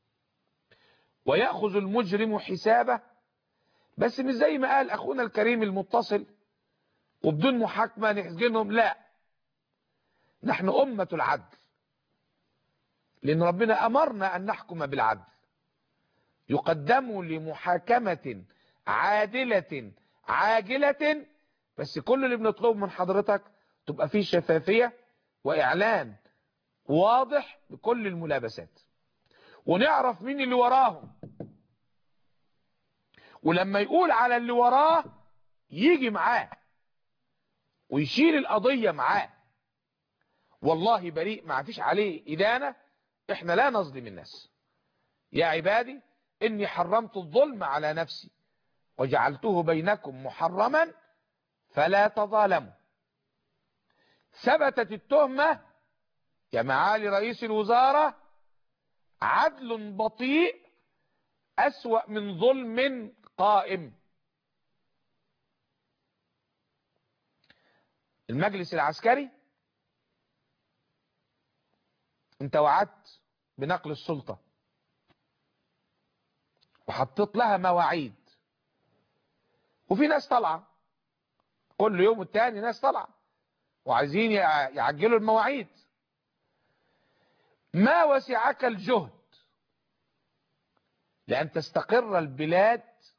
Speaker 2: ويأخذ المجرم حسابه بس مش زي ما قال أخونا الكريم المتصل وبدون محاكمة نحزنهم لا نحن أمة العدل لأن ربنا أمرنا أن نحكم بالعدل يقدم لمحاكمة عادلة عاجلة بس كل اللي بنطلبه من حضرتك تبقى فيه شفافية وإعلان واضح بكل الملابسات ونعرف مين اللي وراهم ولما يقول على اللي وراه يجي معاه ويشيل القضية معاه والله بريء ما فيش عليه إدانة احنا لا نظلم الناس يا عبادي إني حرمت الظلم على نفسي وجعلته بينكم محرما فلا تظالموا ثبتت التهمة يا معالي رئيس الوزارة عدل بطيء أسوأ من ظلم قائم المجلس العسكري انت وعدت بنقل السلطة وحطيت لها مواعيد وفي ناس طالعة كل يوم التاني ناس طالعة وعايزين يعجلوا المواعيد ما وسعك الجهد لأن تستقر البلاد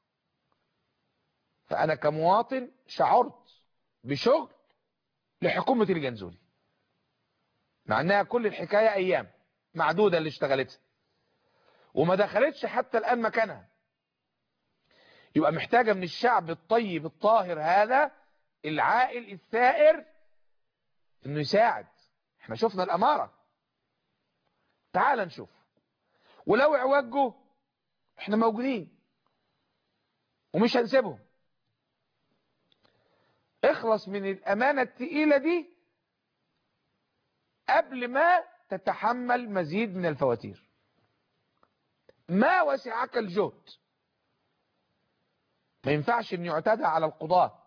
Speaker 2: فأنا كمواطن شعرت بشغل لحكومة الجنزولي مع أنها كل الحكاية أيام معدودة اللي اشتغلتها وما دخلتش حتى الآن مكانها يبقى محتاجة من الشعب الطيب الطاهر هذا العائل الثائر انه يساعد احنا شفنا الامارة تعال نشوف ولو اعوجوا احنا موجودين ومش هنسيبهم اخلص من الامانة التقيلة دي قبل ما تتحمل مزيد من الفواتير ما وسعك الجهد ما ينفعش ان يعتدى على القضاة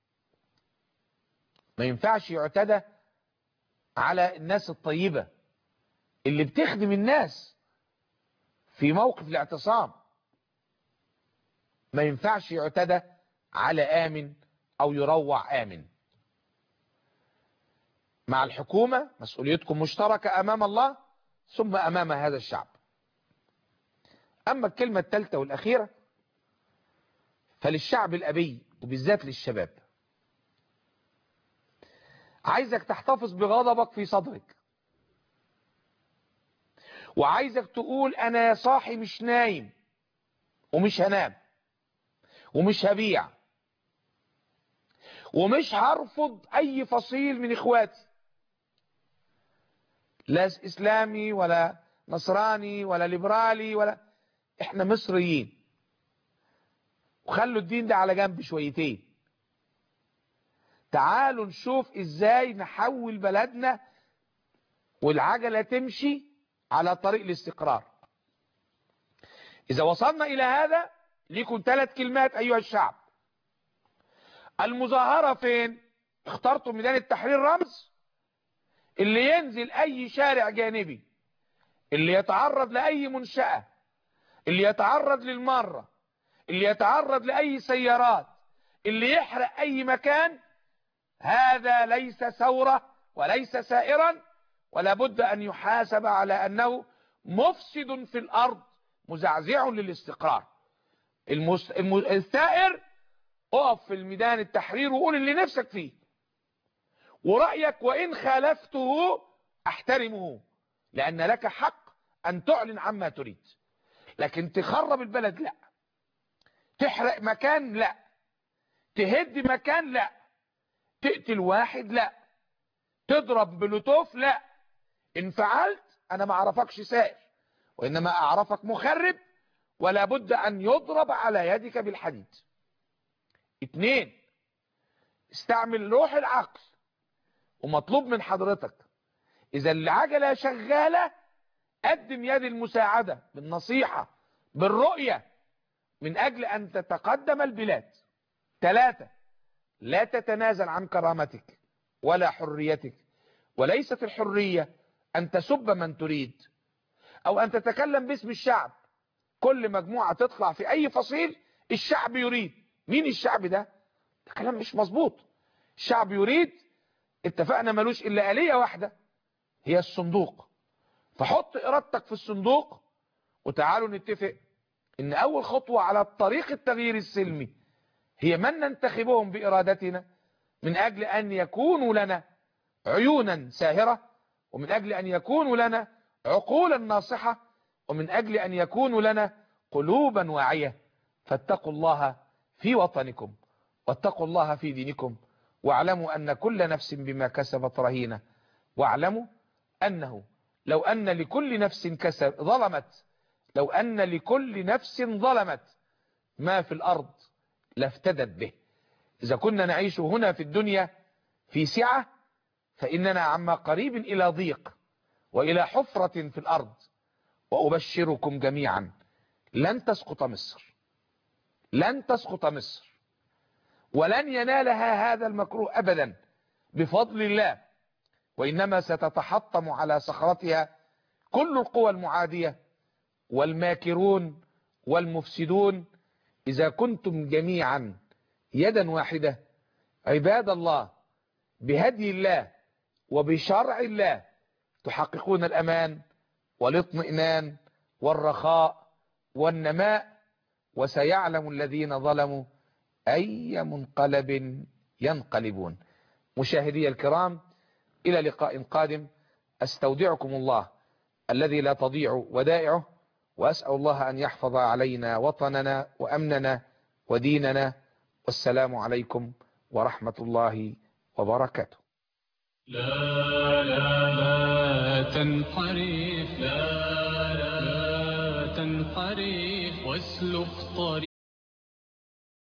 Speaker 2: ما ينفعش يعتدى على الناس الطيبة اللي بتخدم الناس في موقف الاعتصام ما ينفعش يعتدى على آمن أو يروع آمن مع الحكومة مسؤوليتكم مشتركة أمام الله ثم أمام هذا الشعب أما الكلمة الثالثة والأخيرة فللشعب الأبي وبالذات للشباب عايزك تحتفظ بغضبك في صدرك وعايزك تقول أنا يا صاحي مش نايم ومش هنام ومش هبيع ومش هرفض أي فصيل من إخواتي لا إسلامي ولا نصراني ولا ليبرالي ولا إحنا مصريين وخلوا الدين ده على جنب شويتين تعالوا نشوف ازاي نحول بلدنا والعجلة تمشي على طريق الاستقرار اذا وصلنا الى هذا ليكن ثلاث كلمات ايها الشعب المظاهرة فين اخترتوا ميدان التحرير رمز اللي ينزل اي شارع جانبي اللي يتعرض لاي منشأة اللي يتعرض للمرة اللي يتعرض لاي سيارات اللي يحرق اي مكان هذا ليس ثورة وليس سائرا ولا بد ان يحاسب على انه مفسد في الارض مزعزع للاستقرار المس... الم... الثائر اقف في الميدان التحرير وقول اللي نفسك فيه ورأيك وإن خالفته أحترمه لأن لك حق أن تعلن عما تريد لكن تخرب البلد لا تحرق مكان لا تهد مكان لا تقتل واحد لا تضرب بلوتوف لا ان فعلت انا ما اعرفكش سائر وانما اعرفك مخرب ولا بد ان يضرب على يدك بالحديد اتنين استعمل روح العقل ومطلوب من حضرتك اذا العجلة شغالة قدم يد المساعدة بالنصيحة بالرؤية من اجل ان تتقدم البلاد ثلاثة لا تتنازل عن كرامتك ولا حريتك وليست الحرية ان تسب من تريد او ان تتكلم باسم الشعب كل مجموعة تطلع في اي فصيل الشعب يريد مين الشعب ده ده كلام مش مظبوط الشعب يريد اتفقنا ملوش الا آلية واحدة هي الصندوق فحط ارادتك في الصندوق وتعالوا نتفق ان اول خطوة على طريق التغيير السلمي هي من ننتخبهم بارادتنا من اجل ان يكونوا لنا عيونا ساهرة ومن اجل ان يكونوا لنا عقولا ناصحة ومن اجل ان يكونوا لنا قلوبا واعية فاتقوا الله في وطنكم واتقوا الله في دينكم واعلموا ان كل نفس بما كسبت رهينة واعلموا انه لو ان لكل نفس كسب ظلمت لو ان لكل نفس ظلمت ما في الارض لافتدت به اذا كنا نعيش هنا في الدنيا في سعة فاننا عما قريب الى ضيق والى حفرة في الارض وابشركم جميعا لن تسقط مصر لن تسقط مصر ولن ينالها هذا المكروه ابدا بفضل الله وانما ستتحطم على صخرتها كل القوى المعادية والماكرون والمفسدون اذا كنتم جميعا يدا واحدة عباد الله بهدي الله وبشرع الله تحققون الامان والاطمئنان والرخاء والنماء وسيعلم الذين ظلموا أي منقلب ينقلبون مشاهدي الكرام إلى لقاء قادم أستودعكم الله الذي لا تضيع ودائعه وأسأل الله أن يحفظ علينا وطننا وأمننا وديننا والسلام عليكم ورحمة الله وبركاته
Speaker 1: لا لا لا تنحرف لا لا لا تنحرف واسلك طريق